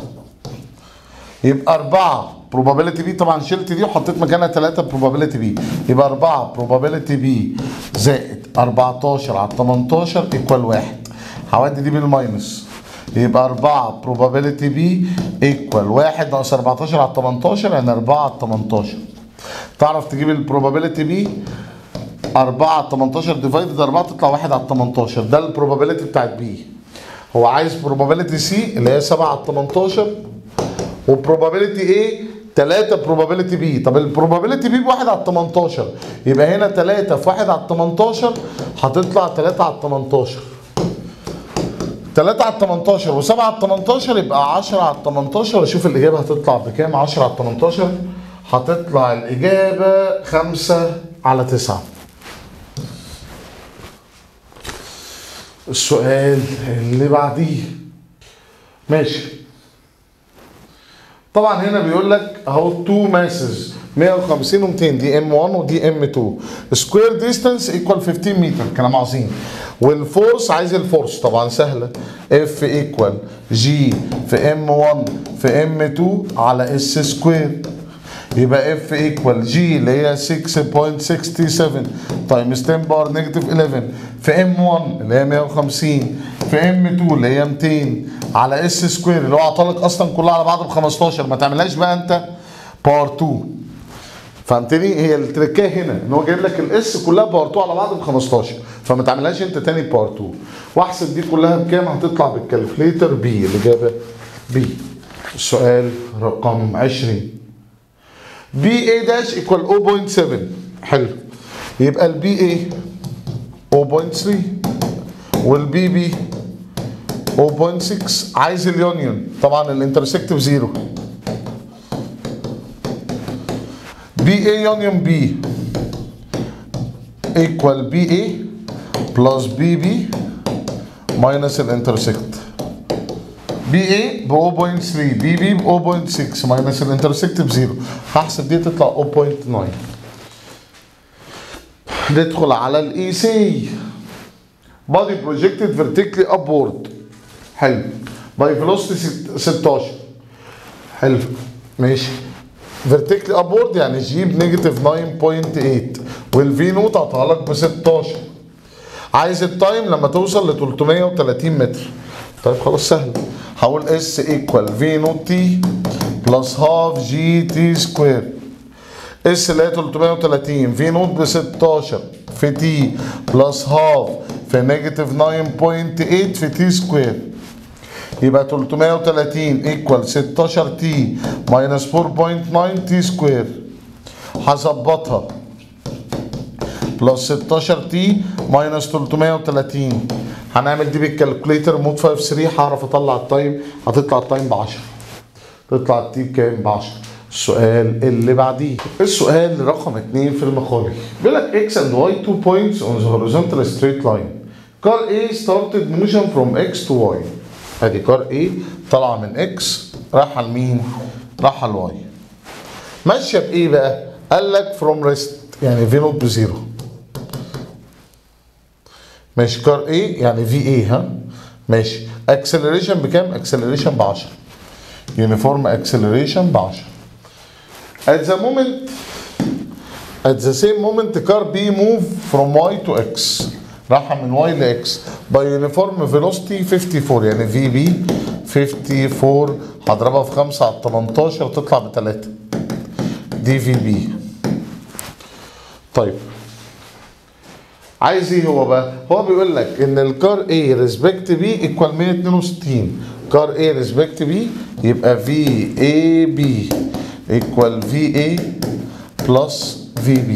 S1: يبقى 4 probability بي طبعا شلت دي وحطيت مكانها 3 probability بي يبقى 4 probability بي زائد 14 على 18 ايكوال 1 هودي دي بالماينس يبقى 4 probability بي ايكوال 1 ناقص 14 على 18 يعني 4 على 18 تعرف تجيب البروبابيلتي بي 4 على 18 ديفايدد 4 تطلع 1 على 18 ده البروبابيلتي بتاعت بي هو عايز probability سي اللي هي 7 على 18 وبروبابيلتي ايه 3 probability بي طب البروبابيلتي بي بواحد على 18 يبقى هنا 3 في 1 على 18 هتطلع 3 على 18 3 على 18 و7 على 18 يبقى 10 على 18 اشوف الاجابه هتطلع بكام 10 على 18 هتطلع الاجابه 5 على 9 السؤال اللي بعديه ماشي طبعا هنا بيقول لك اهو تو ماسز 150 و200 دي ام 1 ودي ام 2 سكوير ديستانس ايكوال 15 متر كلام عظيم والفورس عايز الفورس طبعا سهله اف ايكوال جي في ام 1 في ام 2 على اس سكوير يبقى اف ايكوال جي اللي هي 6.67 تايمز 10 باور نيجاتيف 11 في ام 1 اللي هي 150 في ام 2 اللي هي 200 على اس سكوير اللي هو عطالك اصلا كلها على بعض ب 15 ما تعملهاش بقى انت باور 2 فهمتني هي التركيه هنا ان هو جايب لك الاس كلها باور 2 على بعض ب 15 فما تعملهاش انت تاني باور 2 واحسب دي كلها بكام هتطلع بالكالكوليتر بي الاجابه بي السؤال رقم 20 بي اي داش ايكوال 0.7 حلو يبقى البي اي 0.3 والبي بي 0.6 عايز اليونيون طبعا الانترسكتيف زيرو بي اي يونيون بي ايكوال بي اي بلس بي بي ماينس الانترسكت بي اي ب 0.3 بي بي ب 0.6 ماينس الانترسكت بزيرو هحسب دي تطلع 0.9 ندخل على الاي سي body projected vertically upward حلو باي velocity 16 حلو ماشي vertically upward يعني جي بنيجاتيف 9.8 والفي نوت عطاها لك ب 16 عايز التايم لما توصل ل 330 متر طيب خلاص سهل هقول اس ايكوال في نوت تي بلس هاف جي تي سكوير اس اللي هي 330 في نوت ب 16 في تي بلس هاف في نيجاتيف 9.8 في تي سكوير يبقى 330 ايكوال 16 تي ماينس 4.9 تي سكوير هظبطها بلس 16 تي ماينس 330 هنعمل دي بالكالكوليتر مود 5 3 هعرف اطلع التايم هتطلع التايم ب 10 تطلع التي بكام ب 10 السؤال اللي بعديه السؤال رقم 2 في المقالي بيقول لك x and y two points on the horizontal straight line car A started motion from x to y ادي كار A طالعه من x رايحه لمين؟ رايحه لواي ماشيه بايه بقى؟ قال لك فروم ريست يعني في نوت بزيرو ماشي كار A يعني في اي ها ماشي اكسلريشن بكام؟ اكسلريشن ب 10 يونيفورم اكسلريشن ب 10 at the moment at the same moment car B move from y to x راحة من y ل x by uniform velocity 54 يعني في بي 54 هضربها في 5 على 18 تطلع ب 3 دي في بي طيب عايز ايه هو بقى؟ هو بيقول لك ان الكار A ريسبكت B ايكوال 162 كار A ريسبكت B يبقى في اي بي ايكوال في اي بلس في بي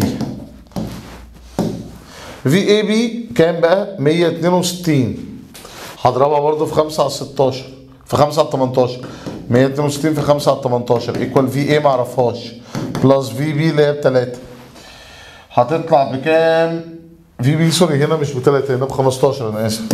S1: في اي بي كام بقى 162 هضربها برضو في 5 على 16 في 5 على 18 162 في 5 على 18 ايكوال في اي ما اعرفهاش بلس في بي اللي هي ب 3 هتطلع بكام في بي سوري هنا مش ب 3 هنا ب 15 انا اسف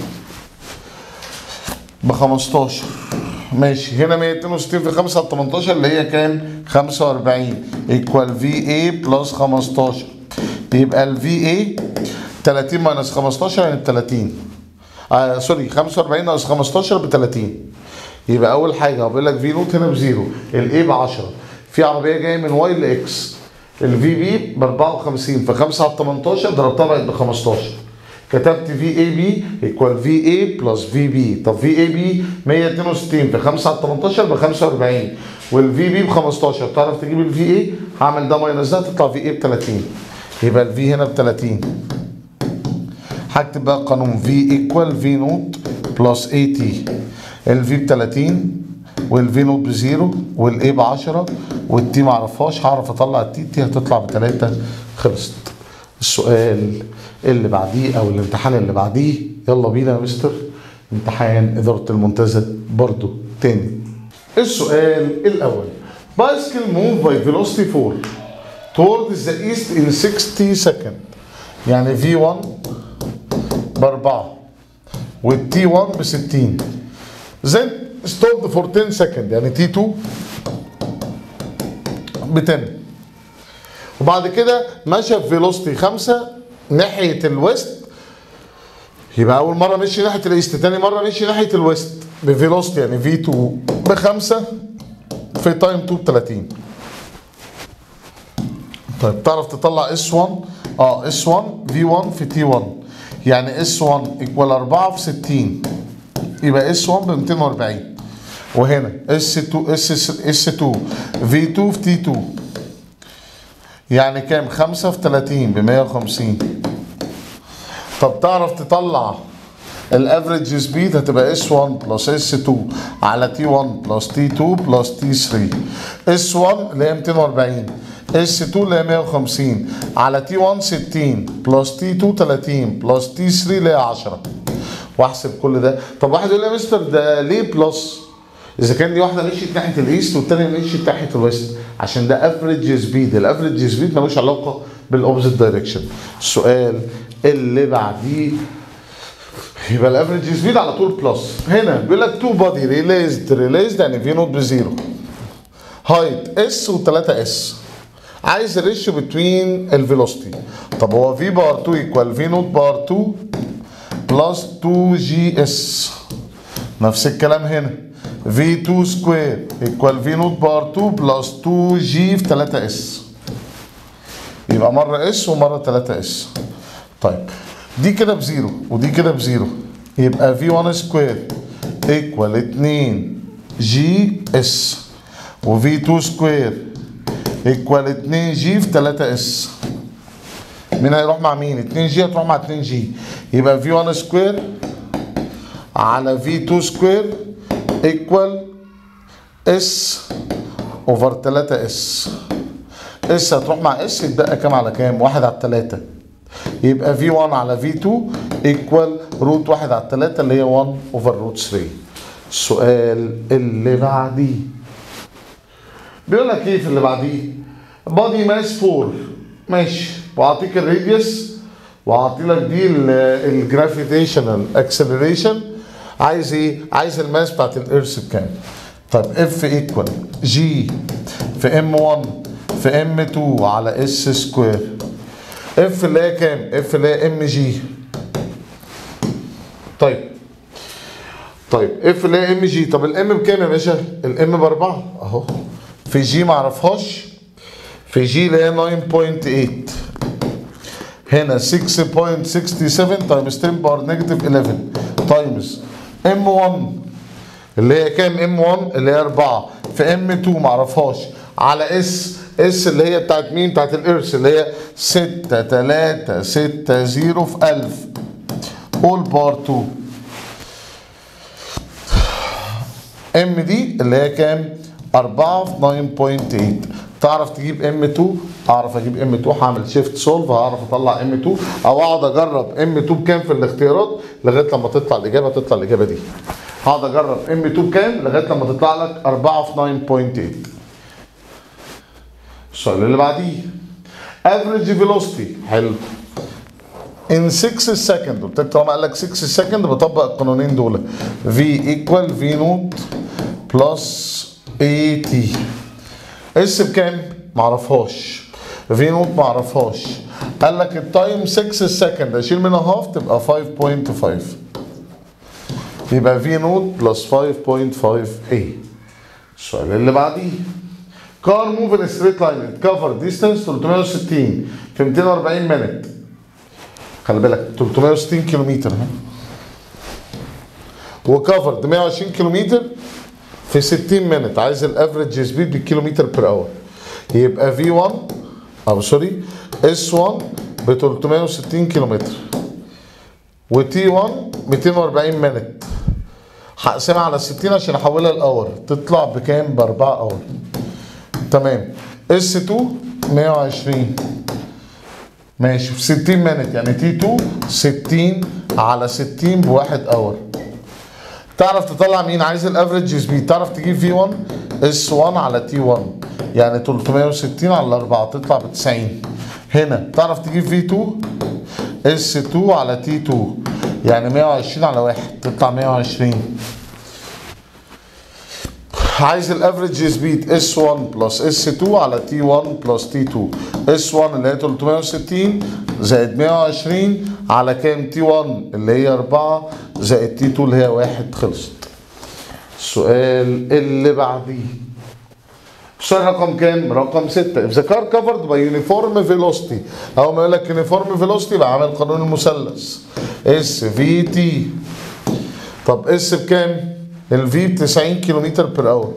S1: ب 15 ماشي هنا 162 في 5 على 18 اللي هي كام 45 ايكوال في اي بلس 15 يبقى الفي اي 30 ماينس 15 يعني ب 30 آه سوري 45 ناقص 15 ب 30 يبقى اول حاجه هو بيقول لك في نوت هنا بزيرو الاي ب 10 في عربيه جايه من واي لاكس الفي بي ب 54 في 5 على 18 ضربتها بقت ب 15 كتبت في اي بي ايكوال في اي بلس في بي طب في اي بي 162 في 5 على 18 ب 45 والفي بي ب 15 تعرف تجيب الفي اي هعمل ده ماينس ده تطلع في اي ب 30 يبقى الفي هنا ب 30 هكتب بقى قانون في ايكوال في نوت بلس اي تي الفي ب 30 والفي نوت بزيرو والاي ب 10 والتي معرفهاش هعرف اطلع التي تي هتطلع ب 3 خلصت السؤال اللي بعديه او الامتحان اللي بعديه يلا بينا يا مستر امتحان اداره المنتزه برضو تاني السؤال الاول bicycle move by velocity 4 towards the east in 60 second يعني V1 بأربعة والتي 1 ب 60 then stopped for 10 second يعني تي 2 ب 10 وبعد كده مشى في فيلوستي 5 ناحية الويست يبقى أول مرة مشي ناحية الإيست تاني مرة مشي ناحية الويست بفيلوستي يعني في 2 بخمسة في تايم 2 ب 30 طيب تعرف تطلع اس 1 اه اس 1 في 1 في تي 1 يعني اس 1 ايكوال 4 في 60 يبقى اس 1 ب 240 وهنا اس 2 اس اس 2 في 2 في تي 2 يعني كام 5 في 30 ب 150 طب تعرف تطلع الافريج سبيد هتبقى اس 1 بلس اس 2 على تي 1 بلس تي 2 بلس تي 3 اس 1 اللي هي 240 اس 2 اللي هي 150 على تي 1 60 بلس تي 2 30 بلس تي 3 اللي هي 10 واحسب كل ده طب واحد يقول لي يا مستر ده ليه بلس اذا كان دي واحده مشيت ناحيه الايست والثانيه مشيت ناحيه الويست عشان ده افريج سبيد الافريج سبيد ملوش علاقه بالاوبزيت دايركشن السؤال اللي بعديه يبقى الافريج سبيد على طول بلس هنا بيقول لك تو بادي ريليزد ريليزد يعني في نوت بزيرو هايت اس و3 اس عايز الريشيو بتوين الفيلوسيتي طب هو في بار 2 ايكوال في نوت بار 2 بلس 2 جي اس نفس الكلام هنا في 2 سكوير ايكوال في نوت بار 2 بلس 2 جي في 3 اس يبقى مره اس ومره 3 اس طيب دي كده بزيرو ودي كده بزيرو يبقى في 1 سكوير ايكوال 2 جي اس وفي 2 سكوير ايكوال 2 جي في 3 اس مين هيروح مع مين 2 جي هتروح مع 2 جي يبقى في 1 سكوير على في 2 سكوير ايكوال اس اوفر 3 اس اس هتروح مع اس يتبقى كام على كام واحد على 3 يبقى في 1 على في 2 ايكوال روت واحد على 3 اللي هي 1 اوفر روت 3 السؤال اللي بعديه بيقول لك ايه في اللي بعديه بادي ماس 4 ماشي واعطيك الراديوس واعطي لك دي الجرافيتيشنال اكسلريشن عايز ايه عايز الماس بتاعت الارث بكام طب اف ايكوال جي في ام 1 في ام 2 على اس سكوير اف اللي هي كام اف اللي هي ام جي طيب طيب اف اللي هي ام جي طب الام بكام يا باشا الام باربعه اهو في جي معرفهاش في جي اللي هي 9.8 هنا 6.67 تايمز 10 باور نيجاتيف 11 تايمز ام 1 اللي هي كام ام 1 اللي هي 4 في ام 2 معرفهاش على اس اس اللي هي بتاعت مين بتاعت الارث اللي هي 6 3 6 0 في 1000 اول بار 2 ام دي اللي هي كام 4 في 9.8 تعرف تجيب ام 2 اعرف اجيب ام 2 هعمل شيفت سولف هعرف اطلع ام 2 او اقعد اجرب ام 2 بكام في الاختيارات لغايه لما تطلع الاجابه تطلع الاجابه دي هقعد اجرب ام 2 بكام لغايه لما تطلع لك 4 في 9.8 السؤال اللي بعديه افريج فيلوسيتي حلو in 6 سكند قلت لك طالما قال لك 6 سكند بطبق القانونين دول في ايكوال في نوت بلس اي تي اس بكام؟ معرفهاش في نوت معرفهاش قال لك التايم 6 سكند اشيل منها هاف تبقى 5.5 يبقى في نوت بلس 5.5 اي السؤال اللي بعديه كار موف ان ستريت لاين كفر ديستانس 360 في 240 مينت خلي بالك 360 كيلومتر ها وكفرد 120 كيلومتر في 60 مينت عايز الافريج سبيد بالكيلومتر بير اور يبقى في 1 او سوري اس 1 ب 360 كيلومتر وتي 1 240 مينت هقسمها على 60 عشان احولها لاور تطلع بكام ب 4 اور تمام اس 2 120 ماشي في 60 مينت يعني تي 2 60 على 60 بواحد اور تعرف تطلع مين عايز الافريج سبيد تعرف تجيب في 1 اس 1 على تي 1 يعني 360 على 4 تطلع ب 90 هنا تعرف تجيب في 2 اس 2 على تي 2 يعني 120 على 1 تطلع 120 عايز الافريج سبيد اس 1 بلس اس 2 على تي 1 بلس تي 2 اس 1 اللي هي 360 زائد 120 على كام تي 1 اللي هي 4 زائد تي 2 اللي هي 1 خلصت السؤال اللي بعديه السؤال رقم كام؟ رقم 6 if the car covered by uniform velocity اول ما يقول لك uniform velocity يبقى عامل قانون المثلث اس في تي طب اس بكام؟ الفي ب 90 كيلومتر بير اور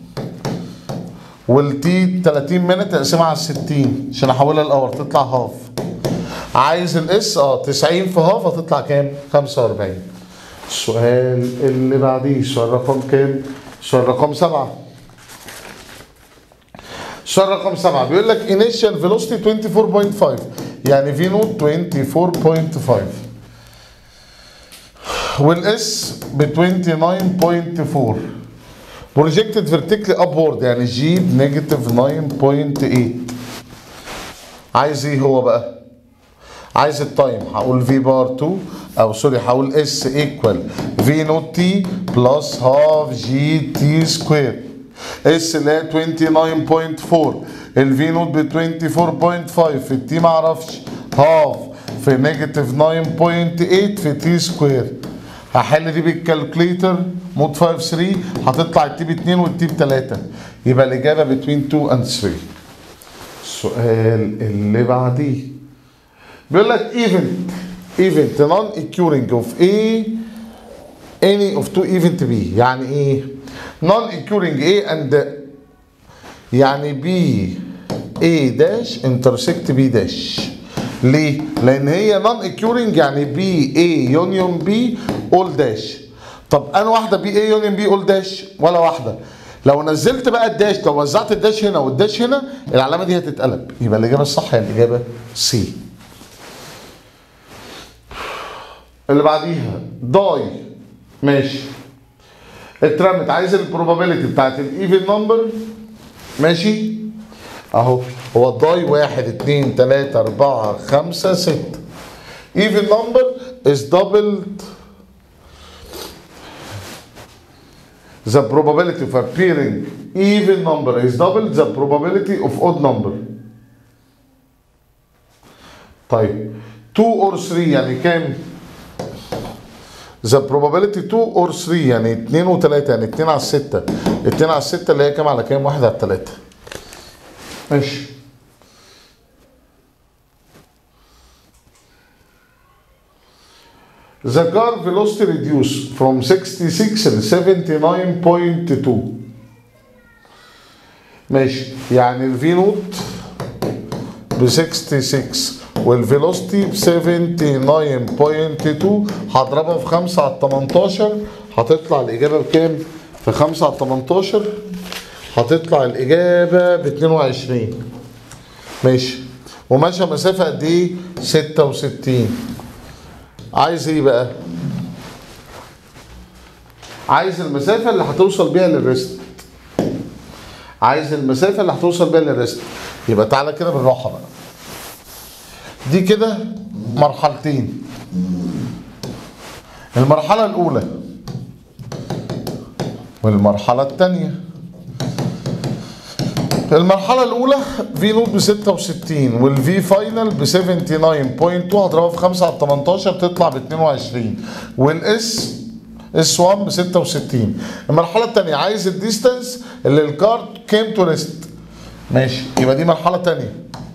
S1: والتي 30 مينت اقسمها على 60 عشان احولها لاور تطلع هاف عايز الاس اه 90 في هاف هتطلع كام؟ 45 السؤال اللي بعديه السؤال رقم كام؟ السؤال رقم 7 السؤال رقم 7 بيقول لك initial velocity 24.5 يعني في نوت 24.5 والاس ب 29.4 بروجيكتد فيرتيكلي ابورد يعني جي بنيجاتيف 9.8 عايز ايه هو بقى؟ عايز التايم هقول في بار 2 او سوري هقول اس ايكوال في نوت تي بلس هاف جي تي سكوير اس اللي هي 29.4 الفي نوت ب 24.5 في التي معرفش هاف في نيجاتيف 9.8 في تي سكوير هحل دي بالكالكوليتر مود 5 3 هتطلع التي ب 2 والتي ب 3 يبقى الاجابه بين 2 اند 3 السؤال اللي بعديه بيقول لك ايفنت ايفنت نون occurring اوف A any of two event B يعني ايه non occurring A and يعني B A dash intersect B dash ليه؟ لأن هي non occurring يعني B A union B all dash طب أنا واحدة B A union B all dash ولا واحدة لو نزلت بقى الداش لو وزعت الداش هنا والداش هنا العلامة دي هتتقلب يبقى الإجابة الصح هي الإجابة سي اللي بعديها داي ماشي اترمت عايز البروبابيلتي بتاعت الايفن نمبر ماشي اهو هو الداي واحد اتنين تلاتة اربعة خمسة ستة even number is doubled the probability of appearing even number is doubled the probability of odd number طيب 2 or 3 يعني كام the probability 2 or 3 يعني 2 و 3 يعني 2 على 6 2 على 6 اللي هي كام على كام 1 على 3 ماشي the car velocity reduced from 66 ل 79.2 ماشي يعني الفي نوت ب 66 والفيلوسيتي ب 79.2 هضربها في 5 على 18 هتطلع الإجابة بكام؟ في 5 على 18 هتطلع الإجابة ب 22 ماشي وماشى مسافة قد إيه؟ 66 عايز إيه بقى؟ عايز المسافة اللي هتوصل بيها للريست عايز المسافة اللي هتوصل بيها للريست يبقى تعالى كده بالراحة بقى دي كده مرحلتين المرحلة الأولى والمرحلة الثانية المرحلة الأولى في نوت ب 66 والفي فاينل ب 79.2 هضربها في 5 على 18 تطلع ب 22 والاس اس 1 ب 66 المرحلة الثانية عايز الديستانس اللي الكارت كيم تو ريست ماشي يبقى دي مرحلة تانية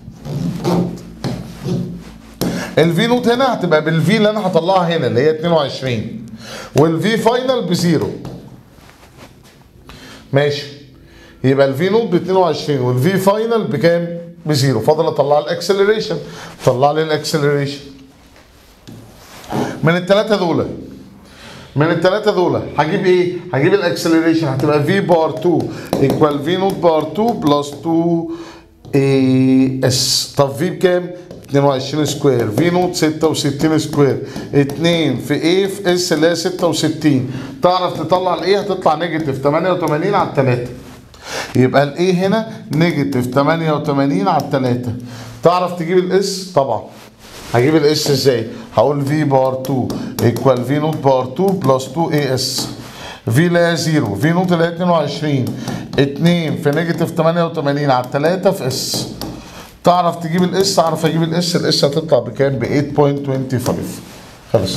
S1: الفي نوت هنا هتبقى بالفي اللي انا هطلعها هنا اللي هي 22 والفي فاينل بزيرو ماشي يبقى الفي نوت ب 22 والفي فاينل بكام؟ بزيرو فاضل اطلع الاكسلريشن طلع لي الاكسلريشن من الثلاثه دول من الثلاثه دول هجيب ايه؟ هجيب الاكسلريشن هتبقى في بار 2 ايكوال في نوت بار 2 بلس 2 اي اس طب في بكام؟ 22 سكوير في نوت 66 سكوير 2 في ايه في اس اللي هي 66 تعرف تطلع الايه هتطلع نيجاتيف 88 على 3 يبقى الايه هنا نيجاتيف 88 على 3 تعرف تجيب الاس طبعا هجيب الاس ازاي هقول في بار 2 ايكوال في نوت بار 2 بلس 2 اي اس في اللي هي 0 في نوت اللي هي 22 2 في نيجاتيف 88 على 3 في اس تعرف تجيب الاس اعرف اجيب الاس الاس هتطلع بكام ب 8.25 خلصت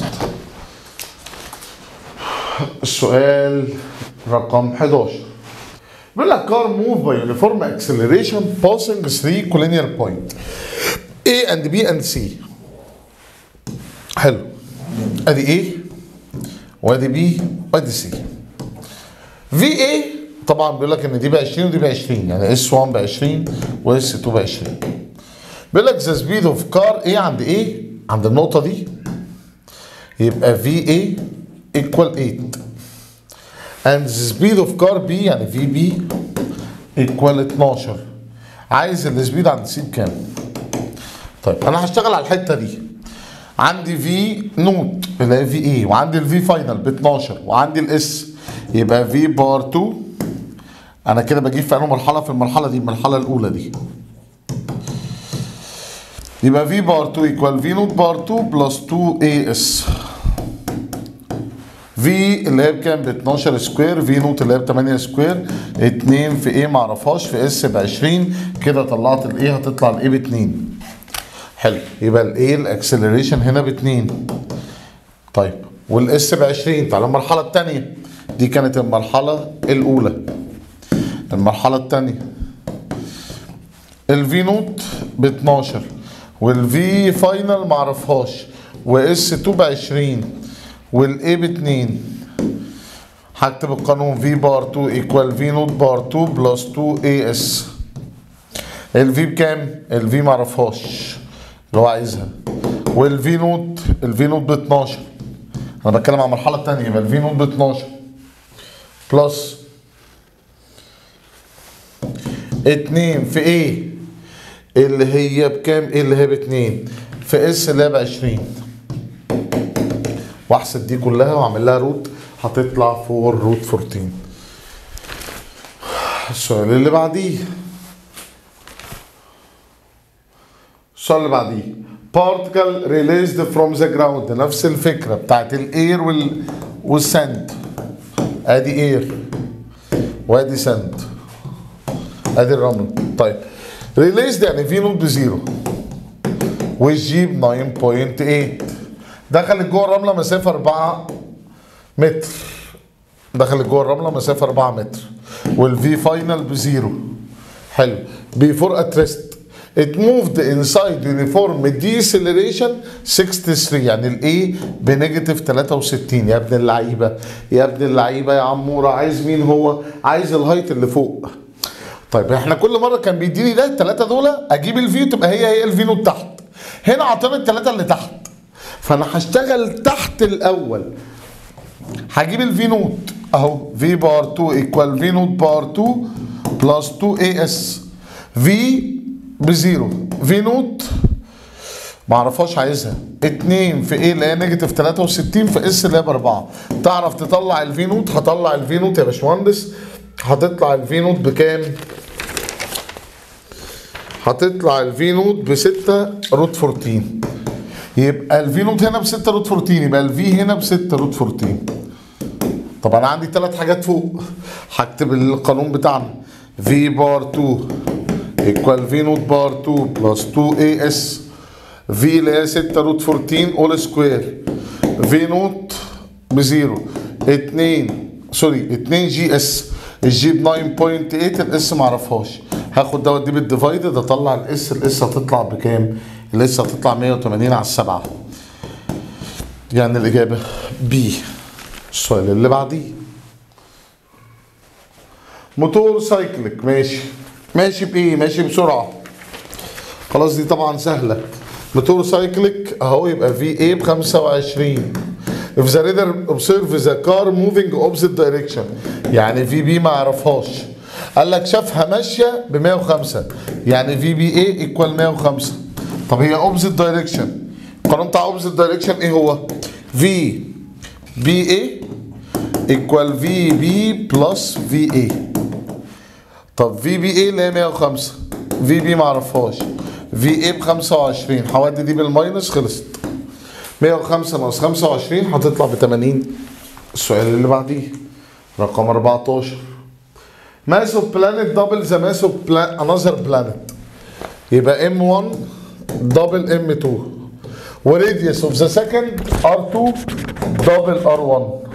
S1: السؤال رقم 11 بيقول لك كار موف باي يونيفورم اكسلريشن باسنج 3 كولينير بوينت A and B and C حلو ادي A وادي B وادي C في A طبعا بيقول لك ان دي ب 20 ودي ب 20 يعني اس 1 ب 20 واس 2 ب 20 بيقول لك ذا سبيد اوف كار A عند A عند النقطة دي يبقى في A equal 8 and the speed of car B يعني في بي equal 12 عايز السبيد عند سي بكام؟ طيب انا هشتغل على الحته دي عندي في نوت اللي هي في اي وعندي الفي فاينل ب 12 وعندي الاس يبقى في بار 2 انا كده بجيب في انه مرحله في المرحله دي المرحله الاولى دي يبقى في بار 2 ايكوال في نوت بار 2 بلس 2 اي اس في اللي هي بكام ب 12 سكوير في نوت اللي هي ب 8 سكوير 2 في ايه معرفهاش في اس ب 20 كده طلعت الايه هتطلع الايه ب 2 حلو يبقى الايه الاكسلريشن هنا ب 2 طيب والاس ب 20 تعالى المرحله الثانيه دي كانت المرحله الاولى المرحله الثانيه الفي نوت ب 12 والفي فاينل معرفهاش واس 2 ب 20 والاي ب 2 هكتب القانون في بار 2 ايكوال في نوت بار 2 بلس 2 اي اس الفي بكام؟ الفي معرفهاش اللي هو عايزها والفي نوت الفي نوت ب 12 انا بتكلم عن المرحله الثانيه يبقى الفي نوت ب 12 بلس 2 في ايه اللي هي بكام ايه اللي هي ب 2 في اس اللي هي ب 20 واحسب دي كلها واعمل لها روت هتطلع 4 روت 14 السؤال اللي بعديه السؤال اللي بعديه particle released from the ground نفس الفكرة بتاعت الاير وال والساند ادي اير وادي ساند ادي الرمل طيب ريليزد يعني في نوت بزيرو والجي ب 9.8 دخلت جوه الرمله مسافه 4 متر دخلت جوه الرمله مسافه 4 متر والفي فاينل بزيرو حلو بيفور ات ريست it moved inside uniform deceleration 63 يعني الايه بنيجاتيف 63 يا ابن اللعيبه يا ابن اللعيبه يا عموره عايز مين هو عايز الهايت اللي فوق طيب احنا كل مره كان بيديني ده الثلاثه دول اجيب الفي تبقى هي هي الفي نوت تحت هنا عطاني الثلاثه اللي تحت فانا هشتغل تحت الاول هجيب الفي نوت اهو في بار 2 ايكوال في نوت بار 2 بلس 2 اي اس في بزيرو في نوت معرفهاش عايزها 2 في ايه اللي هي نيجاتيف 63 في اس اللي هي باربعه تعرف تطلع الفي نوت هطلع الفي نوت يا باشمهندس هتطلع الفي نوت بكام؟ هتطلع الفي نوت ب 6 روت 14 يبقى الفي نوت هنا ب 6 روت 14 يبقى الفي هنا ب 6 روت 14 طب انا عندي ثلاث حاجات فوق هكتب القانون بتاعنا في بار 2 ايكوال في نوت بار 2 بلس 2 اي اس في اللي هي 6 روت 14 اول سكوير في نوت بزيرو 2 سوري 2 جي اس الجي ب 9.8 الاس ما اعرفهاش هاخد دوت دي بالديفايدد اطلع الاس الاس هتطلع بكام؟ الاس هتطلع 180 على السبعه يعني الاجابه بي السؤال اللي بعديه موتور سايكليك ماشي ماشي بايه ماشي بسرعه خلاص دي طبعا سهله موتور سايكليك اهو يبقى في ايه ب 25 if the reader observe the car moving opposite direction يعني في بي ما يعرفهاش قال لك شافها ماشيه ب 105 يعني في بي ايه ايكوال 105 طب هي opposite direction القانون بتاع opposite direction ايه هو؟ في بي ايه ايكوال في بي بلس في ايه طب في بي ايه اللي هي 105 في بي ما اعرفهاش في ايه ب 25 هودي دي بالماينس خلصت 105 ناقص 25 هتطلع ب 80 السؤال اللي بعديه رقم 14 mass of planet double the mass of pla- another planet يبقى M1 double M2 وراديوس of the second R2 double R1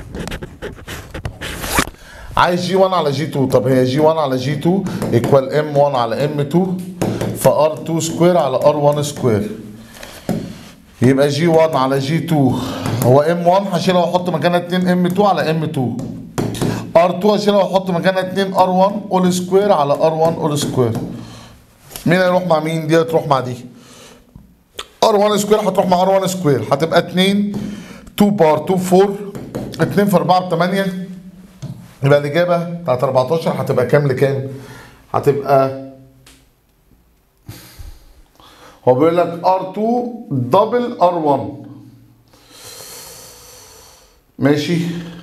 S1: عايز جي 1 على جي 2 طب هي جي 1 على جي 2 ايكوال ام 1 على ام 2 ف ار 2 سكوير على ار 1 سكوير يبقى جي 1 على جي 2 هو ام 1 هشيلها واحط مكانها 2 ام 2 على ام 2 ار 2 هشيلها واحط مكانها 2 ار 1 اول سكوير على ار 1 اول سكوير مين هيروح مع مين دي هتروح مع دي ار 1 سكوير هتروح مع ار 1 سكوير هتبقى 2 2 بار 2 4 2 في 4 ب 8 يبقى الإجابة بتاعت 14 هتبقى كام لكام؟ هتبقى هو بيقول لك R2 دبل R1 ماشي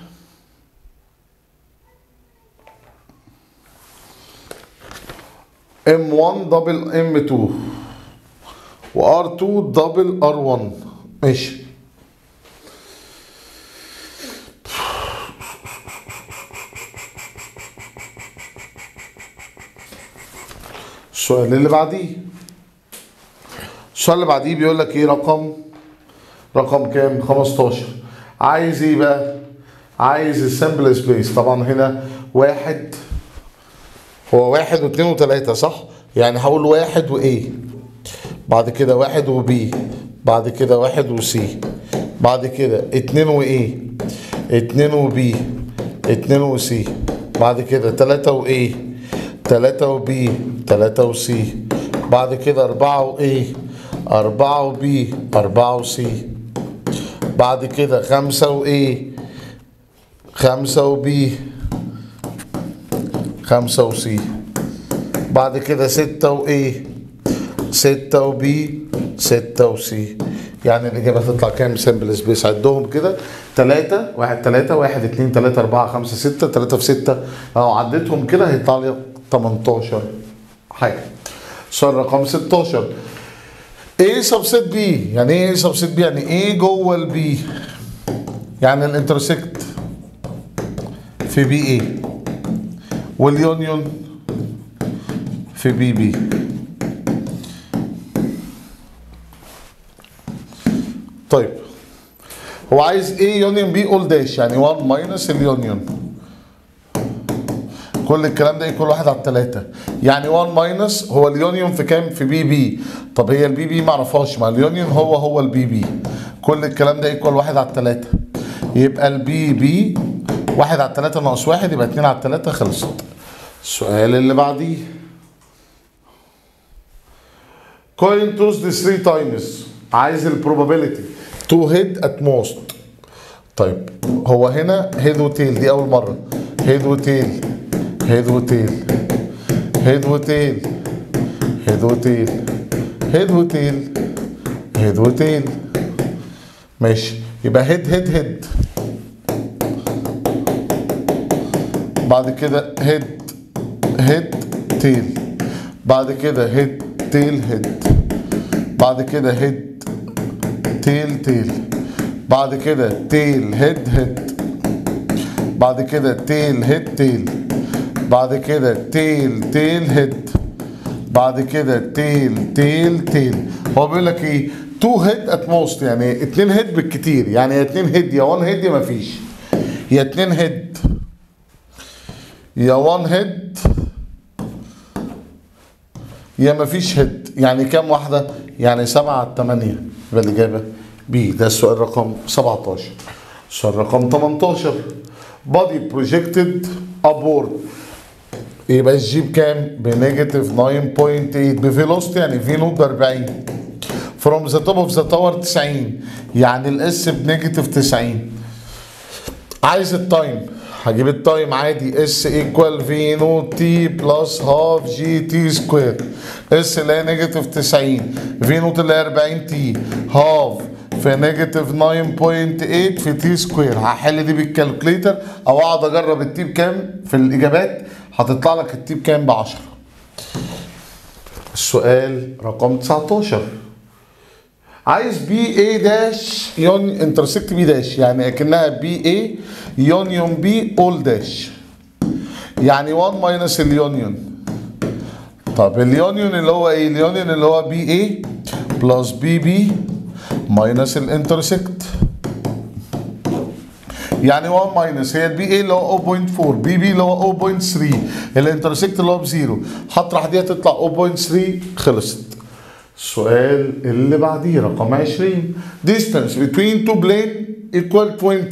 S1: M1 دبل M2 و R2 دبل R1 ماشي السؤال اللي بعديه السؤال اللي بعديه بيقول لك ايه رقم رقم كام 15 عايز ايه بقى عايز السمبل سبيس طبعا هنا واحد هو واحد واثنين وثلاثة صح يعني هقول واحد وايه بعد كده واحد وبي بعد كده واحد وسي بعد كده اتنين وايه اتنين وبي اتنين وسي بعد كده تلاتة وايه تلاتة وبي تلاتة وسي بعد كده أربعة وإيه أربعة وبي أربعة وسي بعد كده خمسة وإيه خمسة وبي خمسة وسي بعد كده ستة وإيه ستة وبي ستة وسي يعني الإجابة هتطلع كام سمبل سبيس عدهم كده تلاتة واحد تلاتة واحد اتنين تلاتة أربعة خمسة ستة تلاتة في ستة لو عديتهم كده هيطلع لي 18 حاجة سؤال رقم 16 ايه سبسيت بي يعني ايه سبسيت بي يعني ايه جوه البي يعني الانترسكت في بي ايه واليونيون في بي بي طيب هو عايز ايه يونيون بي اول داش يعني 1 ماينس اليونيون كل الكلام ده ايكوال واحد على التلاتة يعني 1 ماينس هو اليونيون في كام في بي بي طب هي البي بي معرفهاش ما اليونيون هو هو البي بي كل الكلام ده ايكوال واحد على التلاتة يبقى البي بي واحد على التلاتة ناقص واحد يبقى اتنين على التلاتة خلصت السؤال اللي بعديه coin tossed 3 times عايز البروبابيلتي تو هيد ات موست طيب هو هنا هيد وتيل دي اول مره هيد وتيل هيد وتيل هيد وتيل هيد وتيل هيد وتيل هيد وتيل ماشي يبقى هيد هيد هيد بعد كده هيد هيد تيل بعد كده هيد تيل هيد بعد كده هيد تيل تيل بعد كده تيل هيد هيد بعد كده تيل هيد تيل بعد كده تيل تيل هيد بعد كده تيل تيل تيل هو بيقول لك ايه تو هيد ات موست يعني اتنين هيد بالكتير يعني يا اتنين هيد يا وان هيد يا مفيش يا اتنين هيد يا وان هيد يا مفيش هيد يعني كام واحدة؟ يعني سبعة على التمانية يبقى الإجابة بي ده السؤال رقم 17 السؤال رقم 18 body projected upward يبقى الجي بكام؟ بنيجاتيف 9.8 بفيلوستي يعني في نوت ب 40 فروم ذا توب اوف ذا تاور 90 يعني الاس بنيجاتيف 90 عايز التايم هجيب التايم عادي اس ايكوال في نوت تي بلس هاف جي تي سكوير اس اللي هي نيجاتيف 90 في نوت اللي هي 40 تي هاف في نيجاتيف 9.8 في تي سكوير هحل دي بالكالكوليتر او اقعد اجرب التي بكام في الاجابات هتطلع لك التي بكام ب 10 السؤال رقم 19 عايز بي اي داش يون انترسكت بي داش يعني اكنها بي اي يونيون بي اول داش يعني 1 ماينس اليونيون طب اليونيون اللي هو ايه اليونيون اللي هو بي اي بلس بي بي ماينس الانترسكت يعني 1 ماينس هي البي اي اللي هو 0.4 بي بي اللي هو 0.3 الانترسكت اللي هو بزيرو هطرح دي هتطلع 0.3 خلصت السؤال اللي بعديه رقم 20 distance between two plane equal 20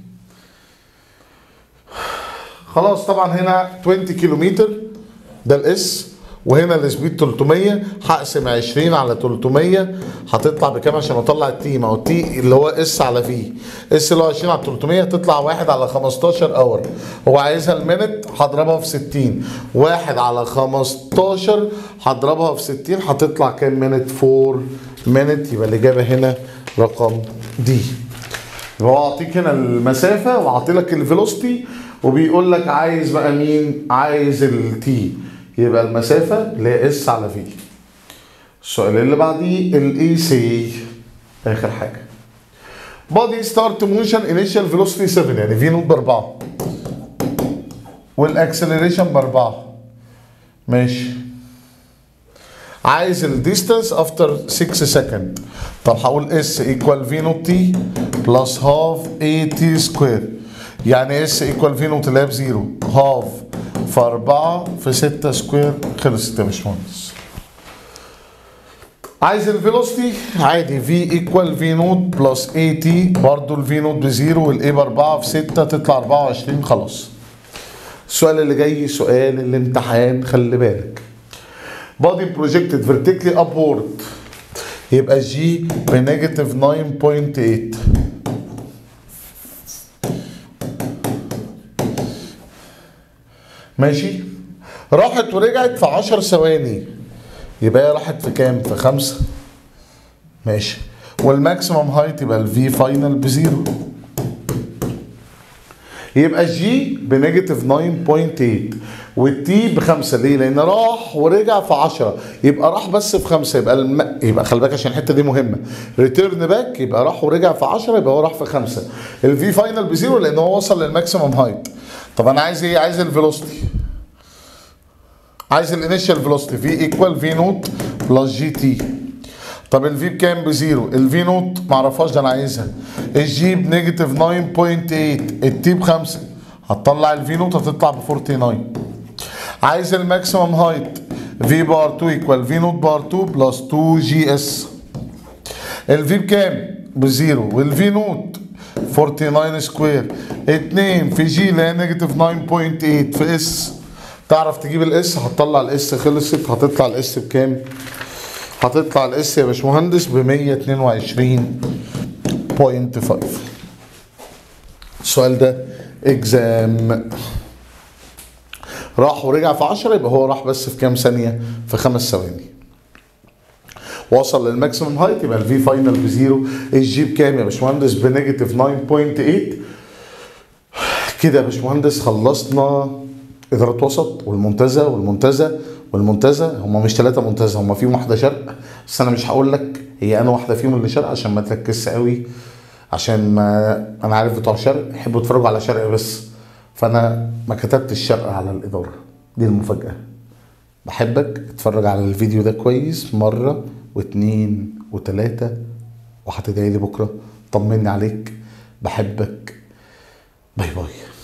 S1: خلاص طبعا هنا 20 كيلومتر ده الاس وهنا السبيد 300 هقسم 20 على 300 هتطلع بكام عشان اطلع التي ما هو التي اللي هو اس على في اس اللي هو 20 على 300 تطلع 1 على 15 اور هو عايزها المينت هضربها في 60 1 على 15 هضربها في 60 هتطلع كام مينت 4 مينت يبقى الاجابه هنا رقم دي يبقى هو اعطيك هنا المسافه واعطي لك الفيلوسيتي وبيقول لك عايز بقى مين عايز التي يبقى المسافة اللي هي اس على في السؤال اللي بعديه الاي سي اخر حاجة بادي ستارت موشن انيشال فيلوسيتي 7 يعني في نوت باربعة والاكسلريشن باربعة ماشي عايز الديستانس افتر 6 سكند طب هقول اس ايكوال في نوت تي بلس هاف اي تي سكوير يعني اس ايكوال في نوت اللي هي بزيرو هاف في 4 في 6 سكوير خلصت يا باشمهندس عايز الفيلوسيتي عادي في ايكوال في نوت بلس اي تي برضه الفي نوت بزيرو والاي ب 4 في 6 تطلع 24 خلاص السؤال اللي جاي سؤال الامتحان خلي بالك بادي بروجكتد فيرتيكلي ابورد يبقى جي بنيجاتيف 9.8 ماشي راحت ورجعت في 10 ثواني يبقى هي راحت في كام؟ في خمسة ماشي والماكسيمم هايت يبقى الفي فاينل بزيرو يبقى الجي بنيجاتيف 9.8 والتي بخمسة ليه؟ لأن راح ورجع في 10 يبقى راح بس في خمسة يبقى الم... يبقى خلي بالك عشان الحتة دي مهمة ريتيرن باك يبقى راح ورجع في 10 يبقى هو راح في خمسة الفي فاينل بزيرو لأن هو وصل للماكسيمم هايت طب أنا عايز إيه؟ عايز الفيلوسيتي عايز الانيشال فيلوسيتي في ايكوال في نوت بلس جي تي طب الفي بكام بزيرو الفي نوت معرفهاش ده انا عايزها الجي بنيجاتيف 9.8 التي بخمسة هتطلع الفي نوت هتطلع ب 49 عايز الماكسيمم هايت في بار 2 ايكوال في نوت بار 2 بلس 2 جي اس الفي بكام؟ بزيرو والفي نوت 49 سكوير 2 في جي اللي هي نيجاتيف 9.8 في اس تعرف تجيب الاس هتطلع الاس خلصت هتطلع الاس بكام؟ هتطلع الاس يا باشمهندس ب 122.5 السؤال ده اكزام راح ورجع في 10 يبقى هو راح بس في كام ثانيه؟ في خمس ثواني وصل للماكسيمم هايت يبقى الفي فاينل بزيرو الجي بكام يا باشمهندس بنيجاتيف 9.8 كده يا باشمهندس خلصنا اداره وسط والمنتزه والمنتزه والمنتزه هم مش ثلاثه منتزه هم فيهم واحده شرق بس انا مش هقول لك هي انا واحده فيهم اللي شرق عشان ما تركزش قوي عشان ما انا عارف بتوع شرق يحبوا يتفرجوا على شرق بس فانا ما كتبتش الشرق على الاداره دي المفاجاه بحبك اتفرج على الفيديو ده كويس مرة واتنين وتلاتة وهتدعي لي بكرة طمني عليك بحبك باي باي